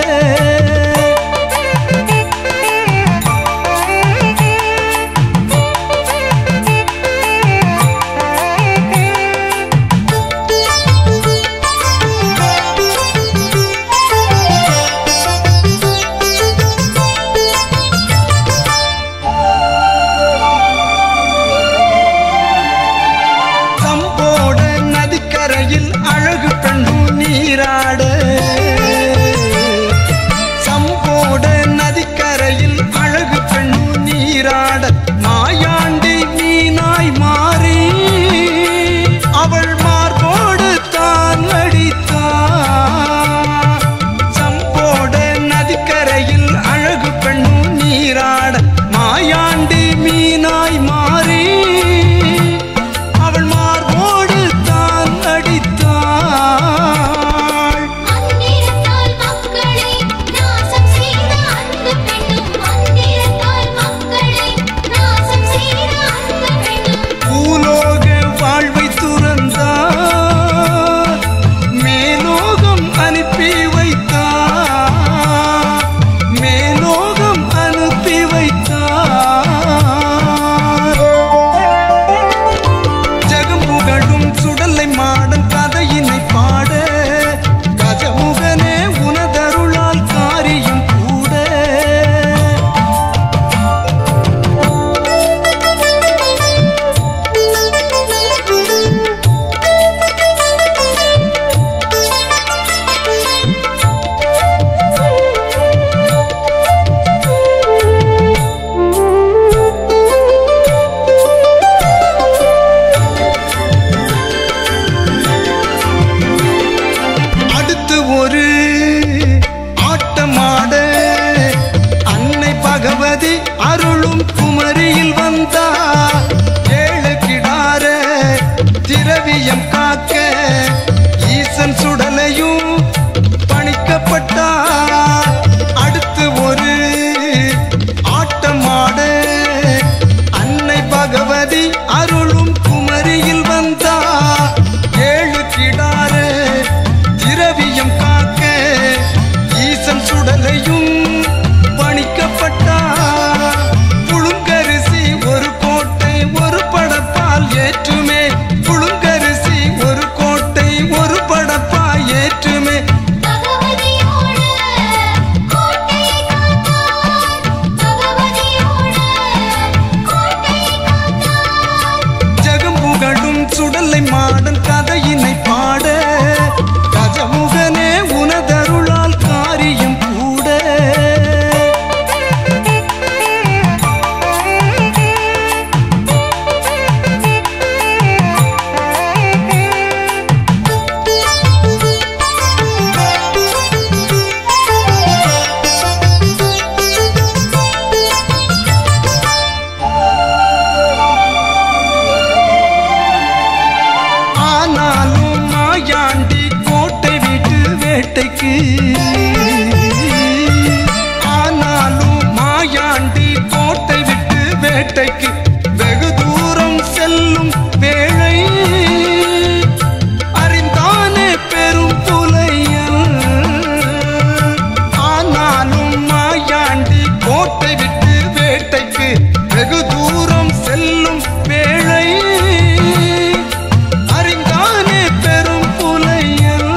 சம்போட நதிக்கரையில் அழகு பெண்ணும் நீராட சம்போட நதிக்கரையில் அழகு பெண்ணும் நீராட மாயாண்டி மீனாய் மாறி அவள் மார்போடு தான் அடித்தார் சம்போட நதிக்கரையில் அழகு பெண்ணும் நீராட மாயாண்டி மீனாய் மாறி அவள் மார்போடு தான் அடித்தாள்
மந்திரத்தால் மக்களை நாசம் செய்த அந்த பெண்ணும் மந்திரத்தால்
அருளும் குமரியில் வந்தா ஏழு கிடார திரவியம் காக்க ஈசன் சுடலையும் பணிக்கப்பட்டா அடுத்து ஒரு ஆட்டம் ஆட அன்னை பகவதி அருளும் குமரியில் வந்தா ஏழு கிடார திரவியம் காக்க ஈசன் சுடலையும் பணிக்கப்பட்டா புழுங்கரிசி ஒரு கோட்டை ஒரு படப்பால் ஏற்றுமே புழுங்கரிசி ஒரு கோட்டை ஒரு படப்பால் ஏற்றுமே
பகவதியோட கோட்டையை காத்தான் பகவதியோட கோட்டையை காத்தான்
ஜெகம்புகழும் சுடலை மாடன் கதையினை பாட கஜமுகனே உனதருளால் காரியம் கூட ஆனாலும் மாயாண்டி கோட்டை விட்டு வேட்டைக்கு ஆனாலும் மாயாண்டி கோட்டை விட்டு வேட்டைக்கு வெகு தூரம் செல்லும் வேளை அறிந்தானே பெரும் புலையன் ஆனாலும் மாயாண்டி கோட்டை விட்டு வேட்டைக்கு வெகு தூரம் செல்லும் வேளை அறிந்தானே பெரும் புலையன்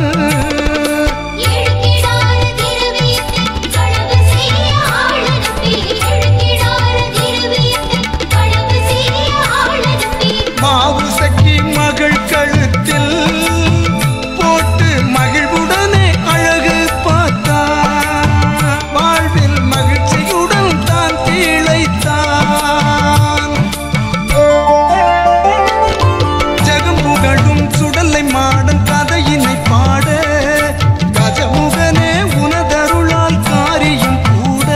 எழுக்கிடார திரவியத்தை களவு செய்ய ஆளனுப்பி எழுக்கிடார திரவியத்தை களவு செய்ய ஆளனுப்பி
மாவு சக்கி மகள் கழுத்தில் போட்டு மகிழ்வுடனே அழகு பார்த்தா வாழ்வில் மகிழ்ச்சியுடன் தான் தீழைத்தான் ஜெகம் புகழும் சுடலை மாடன் கதையினை பாட கஜமுகனே உனதருளால் காரியம் கூட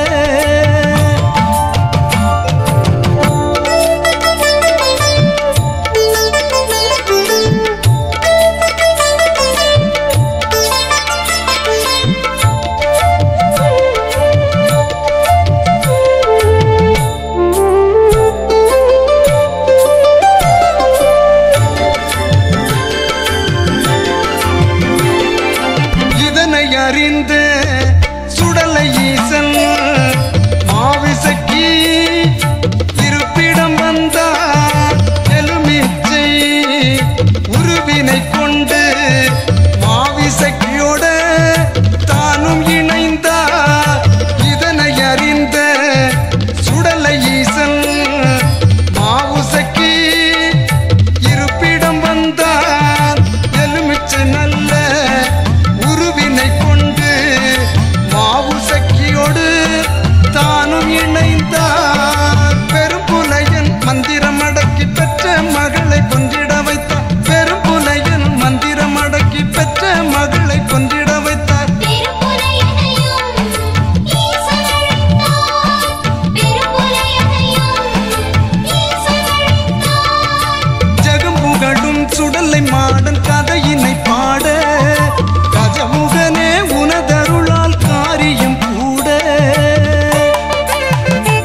இதனை அறிந்த சுடலை ஈசன் மாவிசக்கி இருப்பிடம் வந்தார் எலுமிச்சை உருவினை கொண்டு மாவிசக்கியோட தானும் இணைந்தார் இதனை அறிந்த சுடலை ஈசன் மாவுசக்கி இருப்பிடம் வந்தார் எலுமிச்சை நல்ல உருவினை கொண்டு மாவு சக்கியோடு தானும் இணைந்தார் பெரும் புலையன் மந்திரம் அடக்கி பெற்ற மகளை கொன்றிட வைத்தார் பெரும் புலையன் மந்திரம் அடக்கி பெற்ற மகளை கொன்றிட வைத்தார்
பெரும்புலையனையும் ஈசன் அழைத்தான் பெரும்புலையனையும் ஈசன் அழைத்தான்
ஜெகம் புகழும் சுடலை மாடன் கதையினை பாட கஜமுகனே உனதருளால் காரியம் கூட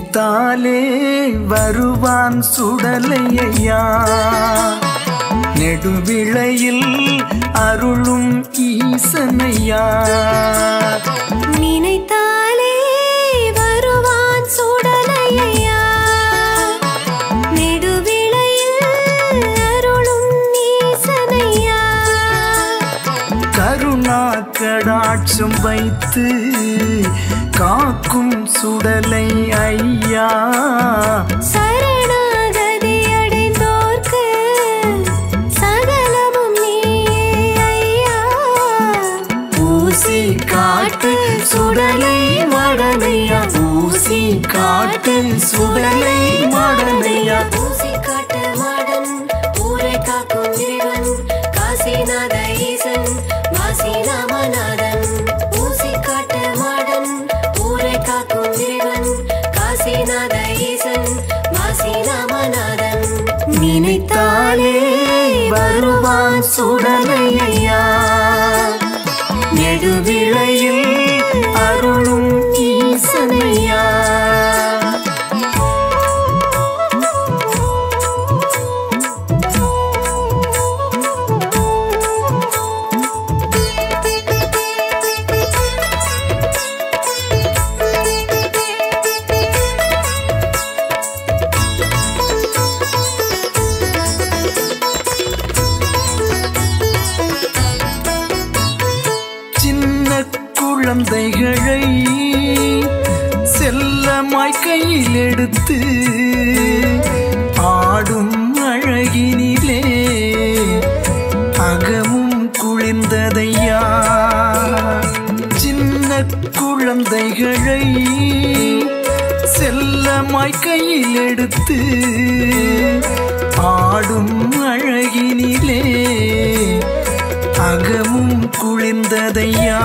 நினைத்தாலே வருவான் சுடலையா நெடுவிளையில் அருளும் ஈசனையா
நினைத்தாலே வருவான் சுடலையா நெடுவிளையில் அருளும் நீசனையா
கருணா கடாட்சம் வைத்து காக்கும் சுடலை ஐயா
சரணாகதி அடைந்தோர்க்கு சகலமும் நீயே ஐயா
ஊசி காட்டு சுடலை மடனையா ஊசி காட்டு சுடலை மடனையா
ஊசி காட்டு மாடன் ஊரை காக்கும் இறைவன் காசிநாத ஈசன் வாசி ராமநாதன் ஊசி காட்டு மாடன் ஊரை காக்கும் இறைவன் காசிநாத ஈசன் வாசி ராமநாதன்
நினைத்தாலே வருவான் சுடலையா நெடுவிளையில் அருளும் ஈசனையா சின்ன குழந்தைகளை செல்லமாய் கையில் எடுத்து ஆடும் அழகினிலே அகமும் குளிர்ந்ததையா சின்ன குழந்தைகளை செல்லமாய் கையில் எடுத்து ஆடும் அழகினிலே அகமும் குளிர்ந்ததையா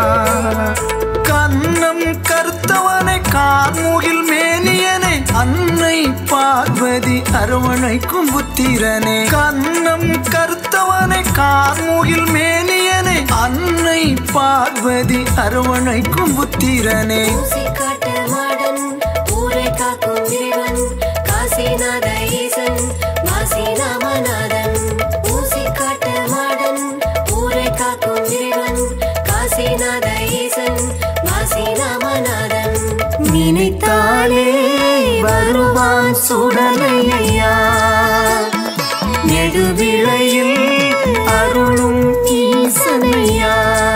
கண்ணம் கருத்தவனை கார்முகில் மேனியனை அன்னை பார்வதி அரவணைக்கும் புத்திரனே கண்ணம் கருத்தவனை கார்முகில் மேனியனை அன்னை பார்வதி அரவணைக்கும் புத்திரனே
ஊசி காட்டு மாடன் ஊரை காக்கும் இறைவன் காசிநாத ஈசன் வாசி ராமநாதன் ஊசி காட்டு மாடன் ஊரை காக்கும் இறைவன் காசிநாத ஈசன் வாசி ராமநாதன்
நினைத்தாலே வருவான் சுடலையா நெடுவிளையில் அருளும் ஈசனையா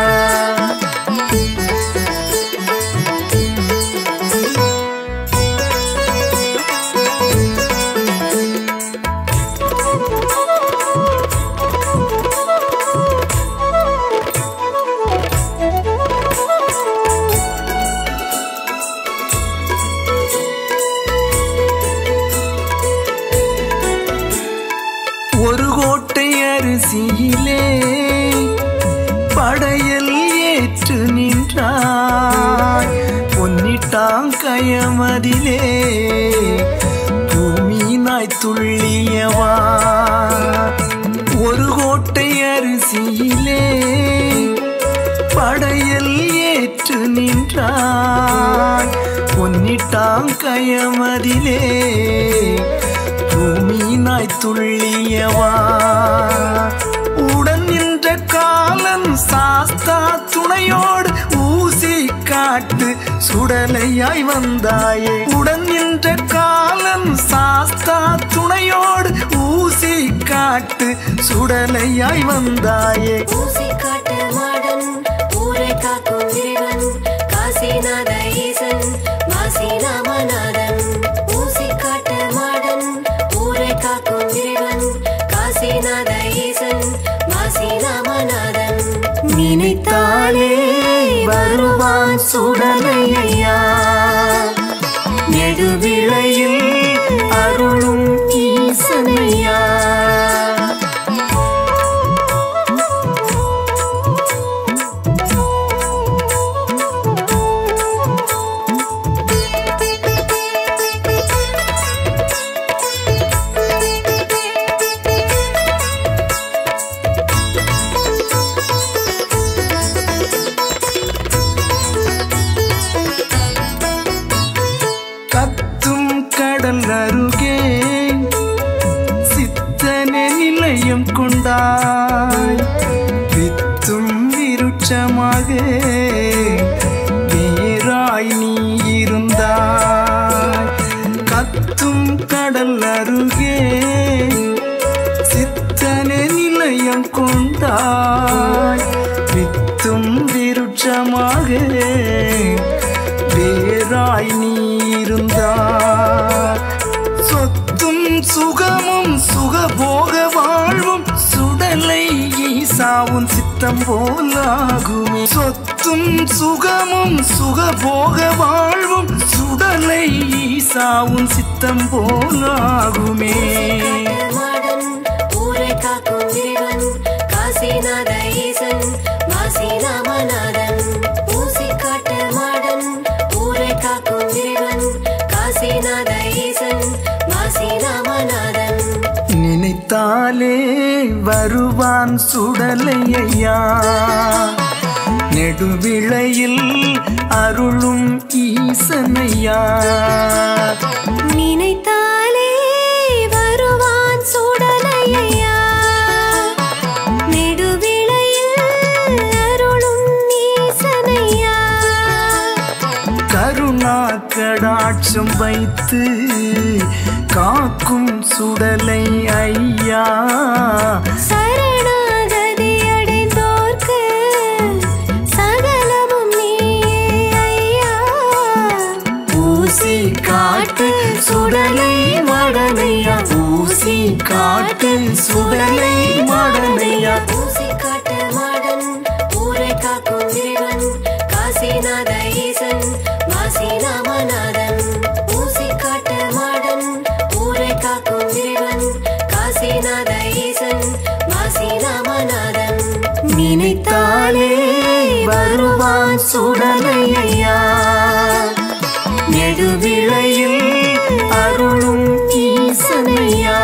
ஒரு கோட்டை அரிசியிலே படையல் ஏற்று நின்றாய் பொன்னிட்டாங்கயமதிலே பூமியினாய் துள்ளியவா ஒரு கோட்டை அரிசியிலே படையல் ஏற்று நின்றாய் பொன்னிட்டாங்கயமதிலே பூமியினாய் துள்ளியவா உடன் நின்ற காலன் சாஸ்தா துணையோடு ஊசி காட்டு சுடலையாய் வந்தாயே உடன் நின்ற காலன் சாஸ்தா துணையோடு ஊசி காட்டு சுடலையாய் வந்தாயே
ஊசி காட்டு மாடன் ஊரை காக்கும் இறைவன் காசிநாத ஈசன் வாசி ராமநாதன் ஊசி காட்டு மாடன் ஊரை காக்கும் இறைவன் காசிநாத ஈசன் வாசி ராமநாதன்
நினைத்தாலே வருவான் சுடலையா நெடுவிளையில் அருளும் ஈசனையா உன் சித்தம் போலாகுமே சொத்தும் சுகமும் சுகபோக வாழ்வும் சுடலை ஈசா உன் சித்தம் போலாகுமே
மாடன் ஊரை காக்கும் இறைவன் காசிநாத ஈசன் மாசி ராமநாதன் ஊசி காட்டு மாடன் ஊரை காக்கும் இறைவன் காசிநாத ஈசன் மாசி ராமநாதன்
நினைத்தாலே வருவான் சுடலை ஐயா நெடுவிளையில் அருளும் ஈசனையா
நினைத்தாலே வருவான் சுடலையா நெடுவிளையில் அருளும் நீசனையா
கருணா கடாட்சம் வைத்து காக்கும் சுடலை ஐயா
சரணாகதி அடைந்தோர்க்கு சகலமும் நீயே ஐயா
ஊசி காட்டு சுடலை மடனையா ஊசி காட்டு சுடலை மடனையா
ஊசி காட்டு மாடன் ஊரை காக்கும் இறைவன் காசிநாத ஈசன் மாசி ராமநாதன் ஊசி காட்டு மாடன் ஊரை காக்கும் இறைவன் காசிநாத ஈசன் மாசி ராமநாதன்
நினைத்தாலே வருவான் சுடலை ஐயா நெடுவிளையில் அருளும் ஈசனையா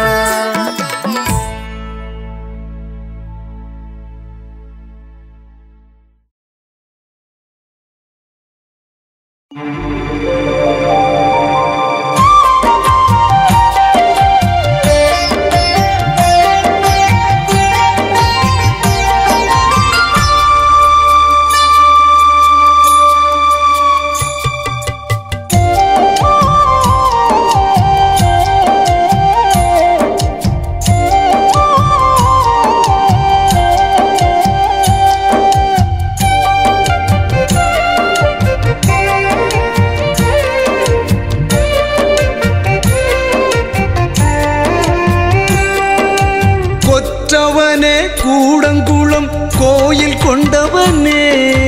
கொற்றவனே கூடங்குளம் கோயில் கொண்டவனே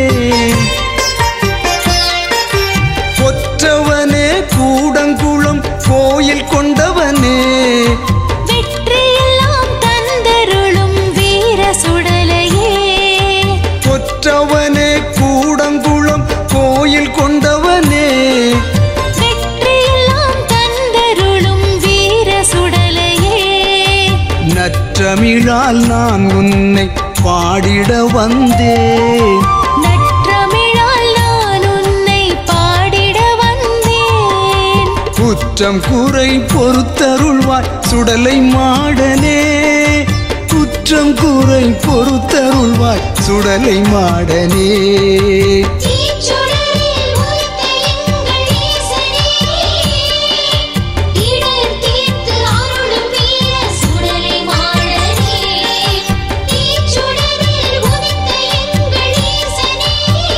கொற்றவனே கூடங்குளம் கோயில் கொண்டவனே
வெற்றியெல்லாம் தந்தருளும் வீர சுடலையே
கொற்றவனே கூடங்குளம் கோயில் கொண்டவனே
வெற்றியெல்லாம் தந்தருளும் வீர சுடலையே
நற்றமிழால் நான் உன்னை பாடிட வந்தேன்
நற்றமிழால் நான் உன்னை பாடிட வந்தேன்
குற்றம் குறை பொறுத்தருள்வாய் சுடலை மாடனே குற்றம் குறை பொறுத்தருள்வாய் சுடலை மாடனே
தீச்சுடரில் உதித்த எங்கள் ஈசனே, இடர் தீர்த்து அருளும் வீர சுடலை மாடனே. தீச்சுடரில் உதித்த எங்கள் ஈசனே,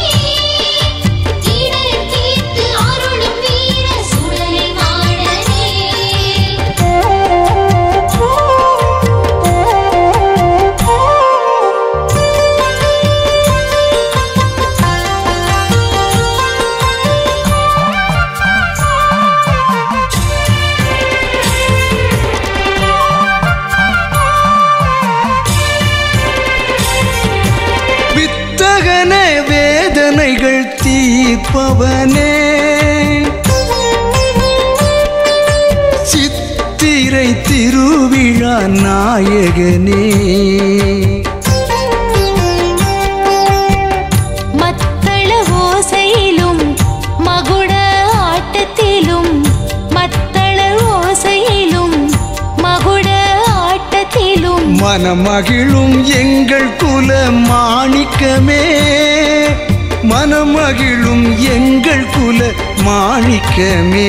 இடர் தீர்த்து அருளும் வீர சுடலை மாடனே.
வித்தகனே வேதனைகள் தீர்ப்பவனே சித்திரை திருவிழா நாயகனே
மத்தள ஓசையிலும் மகுட ஆட்டத்திலும் மத்தள ஓசையிலும் மகுட ஆட்டத்திலும்
மனமகிழும் எங்கள் குல மாணிக்கமே மனமகிழும் எங்கள் குல மாணிக்கமே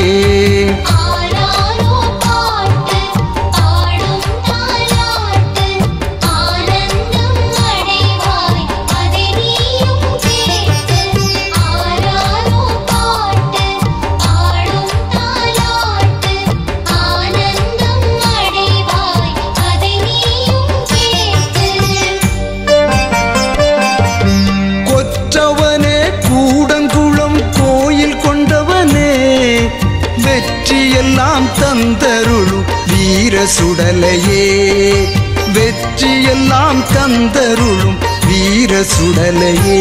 ஆராரோ பாட்டு ஆடும் தாலாட்டு ஆனந்தம் அடைவாய் அதை நீயும் கேட்டு ஆராரோ பாட்டு ஆடும் தாலாட்டு ஆனந்தம் அடைவாய் அதை நீயும் கேட்டு
தந்தருளும் வீர சுடலையே வெற்றியெல்லாம் தந்தருளும் வீர சுடலையே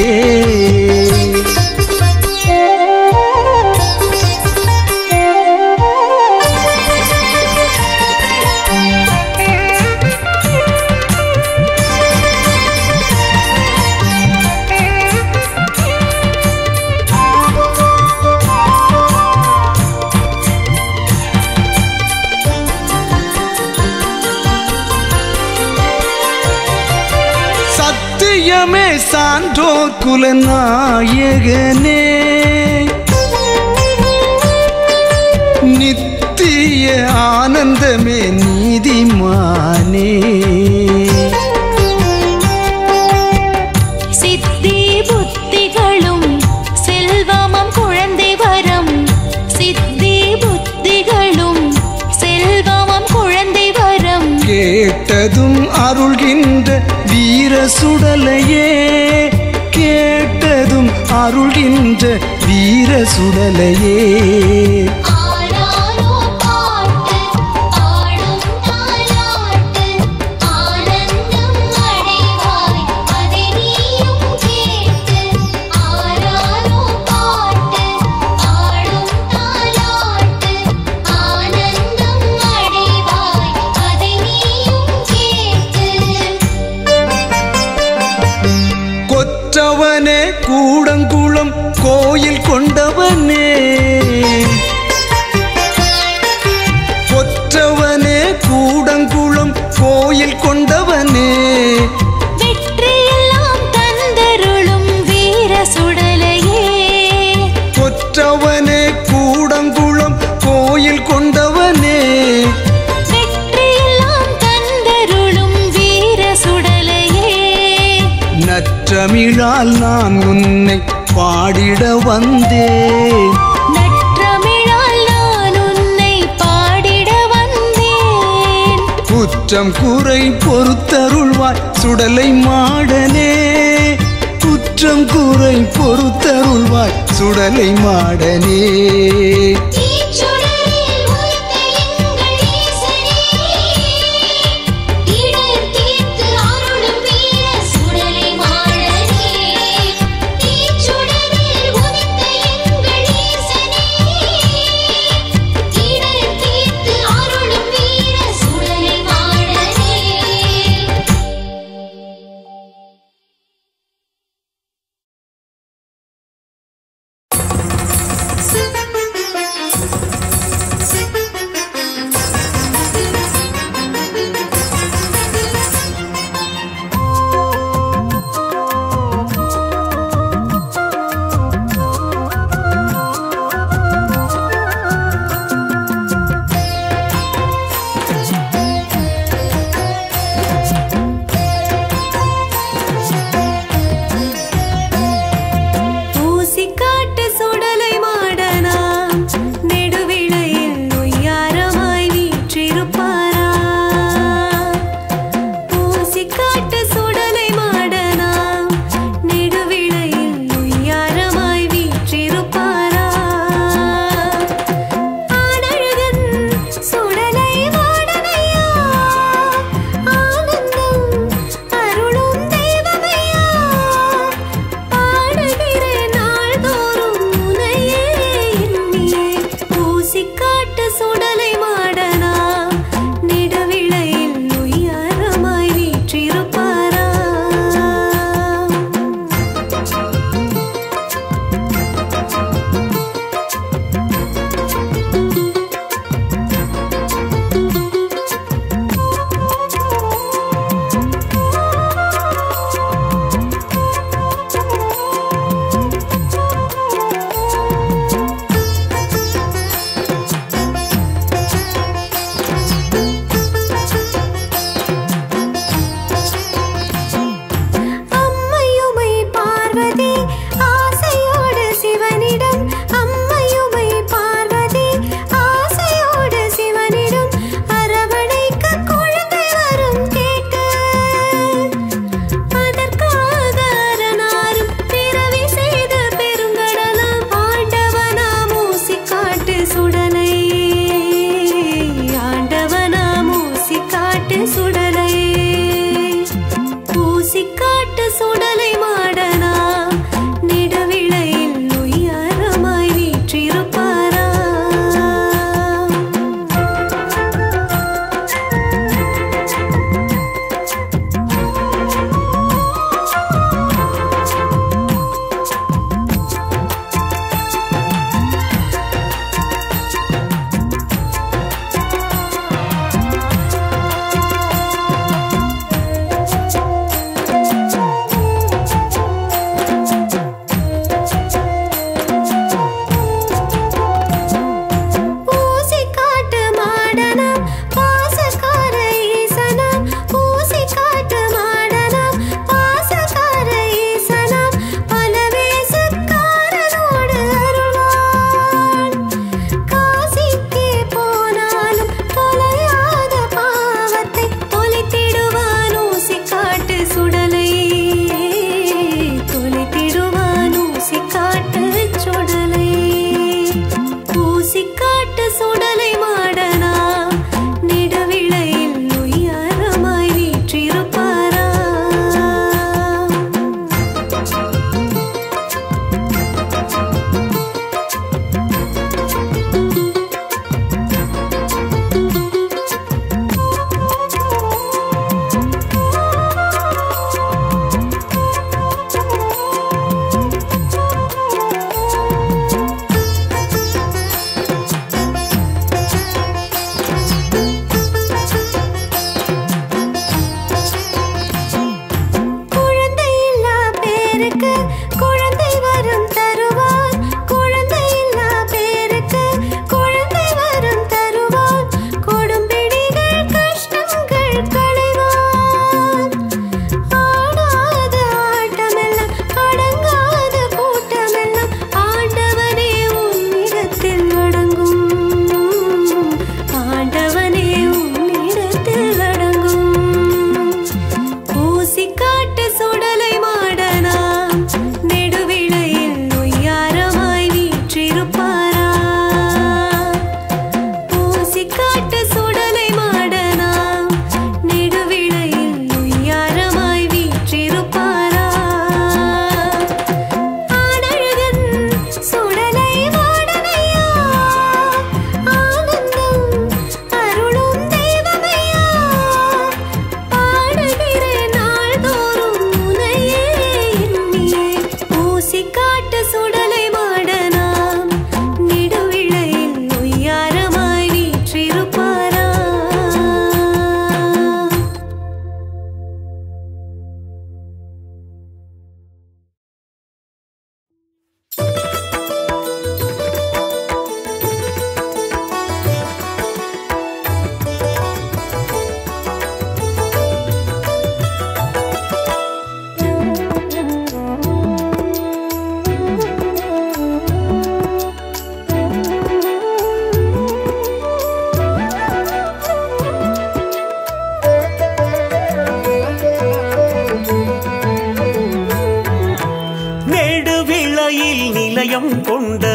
சத்தியமே சான்றோர் குலநாயகனே நித்திய ஆனந்தமே நீதிமானே
சித்தி புத்திகளும் செல்வமம் குழந்தை வரம் சித்தி புத்திகளும் செல்வமம் குழந்தை வரம்
கேட்டதும் அருள்கின்ற வீர சுடலையே கேட்டதும் அருள்கின்ற வீர சுடலையே
ஆராரோ பாட்டு பாடும் தாலாட்டு ஆனந்தம் அடைவாய் அதை நீயும் கேட்டு ஆராரோ பாட்டு பாடும் தாலாட்டு ஆனந்தம் அடைவாய் அதை நீயும் கேட்டு
கொற்றவனே கூடங்குளம் கோயில் கொண்டவனே கொற்றவனே கூடங்குளம் கோயில் கொண்டவனே
வெற்றியெல்லாம் தந்தருளும் வீர சுடலையே
கொற்றவனே கூடங்குளம் கோயில் கொண்டவனே
வெற்றியெல்லாம் தந்தருளும் வீர சுடலையே
நற்றமிழால் நான் உன்னை பாடிட வந்தேன்
நற்றமிழால் நான் உன்னை பாடிட வந்தேன்
குற்றம் குறை பொறுத்தருள்வாய் சுடலை மாடனே குற்றம் குறை பொறுத்தருள்வாய் சுடலை மாடனே
தீச்சுடரில் உதித்த எங்கள் ஈசனே இடர் தீர்த்து அருளும் வீர சுடலை மாடனே தீச்சுடரில் உதித்த எங்கள் ஈசனே இடர் தீர்த்து அருளும் வீர சுடலை மாடனே
Thank you.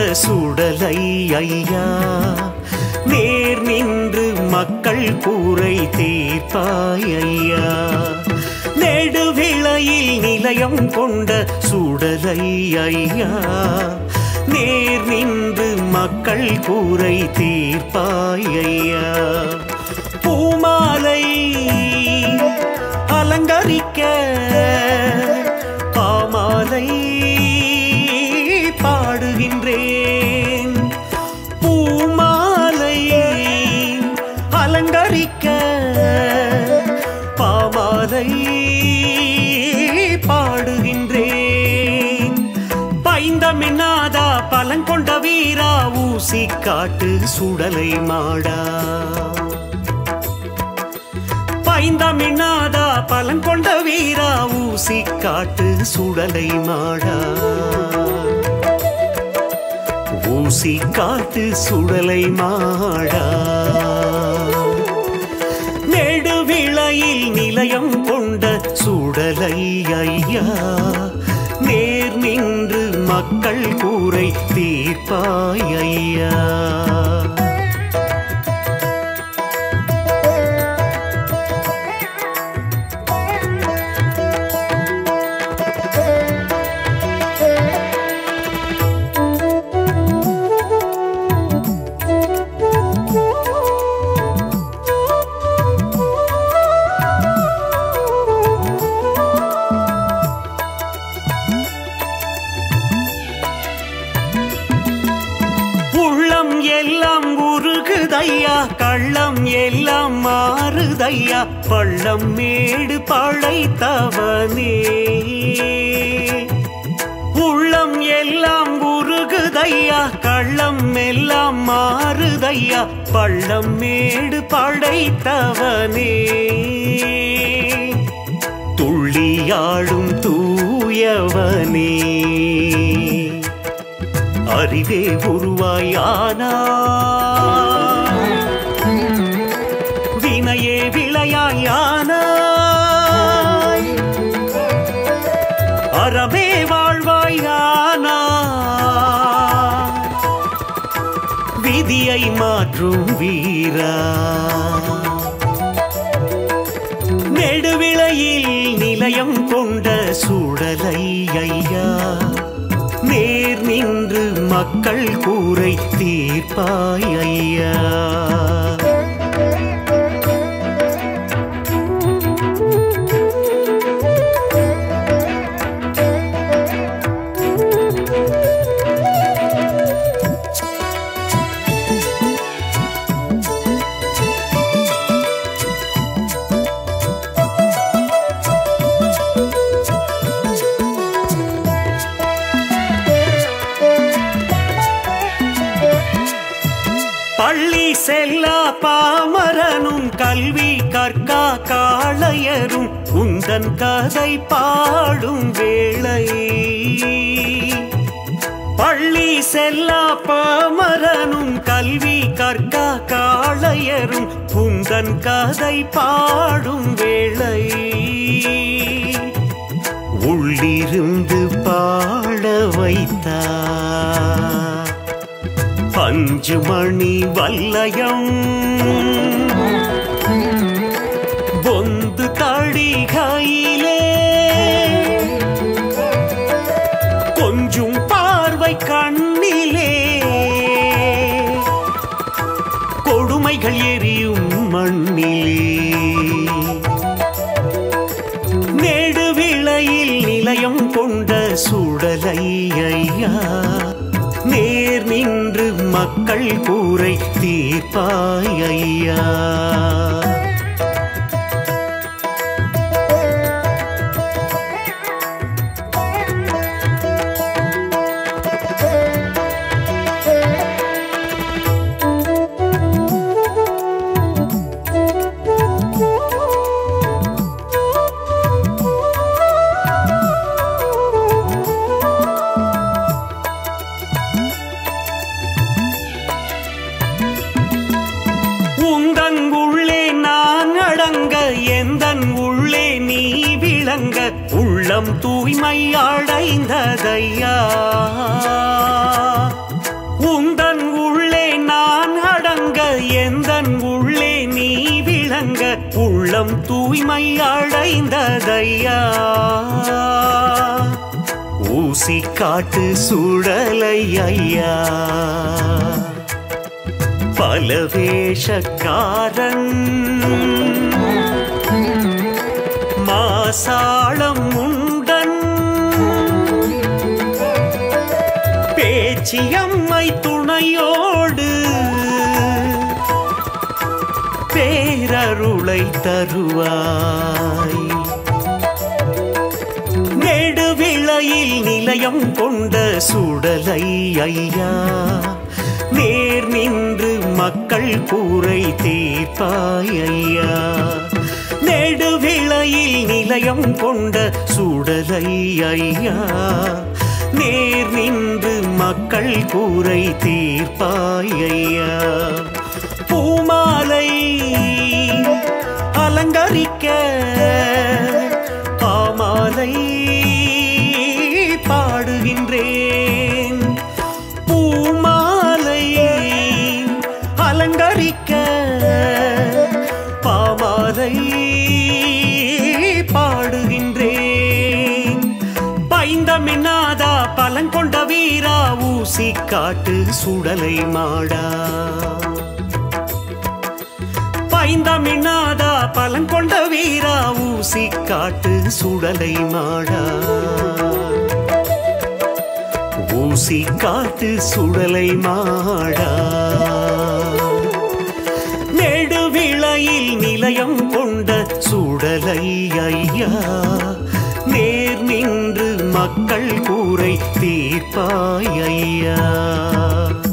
சுடலை ஐயா நேர் நின்று மக்கள் கூரை தீர்ப்பாய் ஐயா நெடுவிளையில் நிலையம் கொண்ட சுடலை ஐயா நேர் நின்று மக்கள் கூரை தீர்ப்பாய் ஐயா பூமாலை அலங்கரிக்க பாமாலை பாடுகின்றேன் பூமாலை அலங்கரிக்க பாமாலை பாடுகின்றேன் பைந்தமின்னாதா பலங்கொண்ட வீரா ஊசி காட்டு சுடலை மாடா பைந்தமிழ்நாதா பலங்கொண்ட வீரா ஊசி காட்டு சுடலை மாடா ஊசி காட்டு சுடலை மாடா நெடுவிளையில் நிலையம் கொண்ட சுடலை ஐயா நேர் நின்று மக்கள் கூரை தீர்ப்பாய் ஐயா உள்ளம் எல்லாம் உருகுதையா கள்ளம் எல்லாம் மாறுதையா பள்ளம் மேடு பழைத்தவனே உள்ளம் எல்லாம் உருகுதையா கள்ளம் எல்லாம் மாறுதையா பள்ளம் மேடு படைத்தவனே துள்ளியாடும் தூயவனே அறிவே உருவாயானா வினையே விளையாயானா அறமே வாழ்வாயானா விதியை மாற்றும் வீரா நெடுவிளையில் நிலையம் கொண்ட சுடலை ஐயா நேர் நின்று மக்கள் கூரை தீர்ப்பாய் ஐயா பள்ளி செல்லா பாமரனும் கல்வி கற்கா காளையரும் உந்தன் கதை பாடும் வேளை பள்ளி செல்லா பாமரனும் கல்வி கற்கா காளையரும் உந்தன் கதை பாடும் வேளை உள்ளிருந்து பாட வைத்தார் பஞ்சு மணி வல்லயம் பொந்து தடிகையிலே கொஞ்சும் பார்வை கண்ணிலே கொடுமைகள் எரியும் மண்ணிலே நெடுவிளையில் நிலையம் கொண்ட சுடலை ஐயா நேர் நின்று மக்கள் கூரை தீர்ப்பாய் ஐயா உந்தன் உள்ளே நான் அடங்க எந்தன் உள்ளே நீ விளங்க உள்ளம் தூய்மை அடைந்ததையா தூய்மை அடைந்ததையா ஊசி காட்டு சுடலை ஐயா பல வேஷக்காரன் மாசாளம் உண்டன் பேச்சியம்மை துணையோடு பேரருளை தருவாய் நெடுவிளையில் நிலையம் கொண்ட சுடலை ஐயா நேர் நின்று மக்கள் கூரை தீர்ப்பாய் ஐயா நெடுவிளையில் நிலையம் கொண்ட சுடலை ஐயா நேர் நின்று மக்கள் கூரை தீர்ப்பாய் ஐயா பூமாலை அலங்கரிக்க பாமாலை பாடுகின்றேன் பூமாலை அலங்கரிக்க பாமாலை பாடுகின்றேன் பைந்தமின்னாதா பலங்கொண்ட வீரா ஊசி காட்டு சுடலை மாடா பைந்தமிழ்நாதா பலங்கொண்ட வீரா ஊசி காட்டு சுடலை மாடா ஊசி காட்டு சுடலை மாடா நெடுவிளையில் நிலையம் கொண்ட சுடலை ஐயா நேர் நின்று மக்கள் கூரை தீர்ப்பாய் ஐயா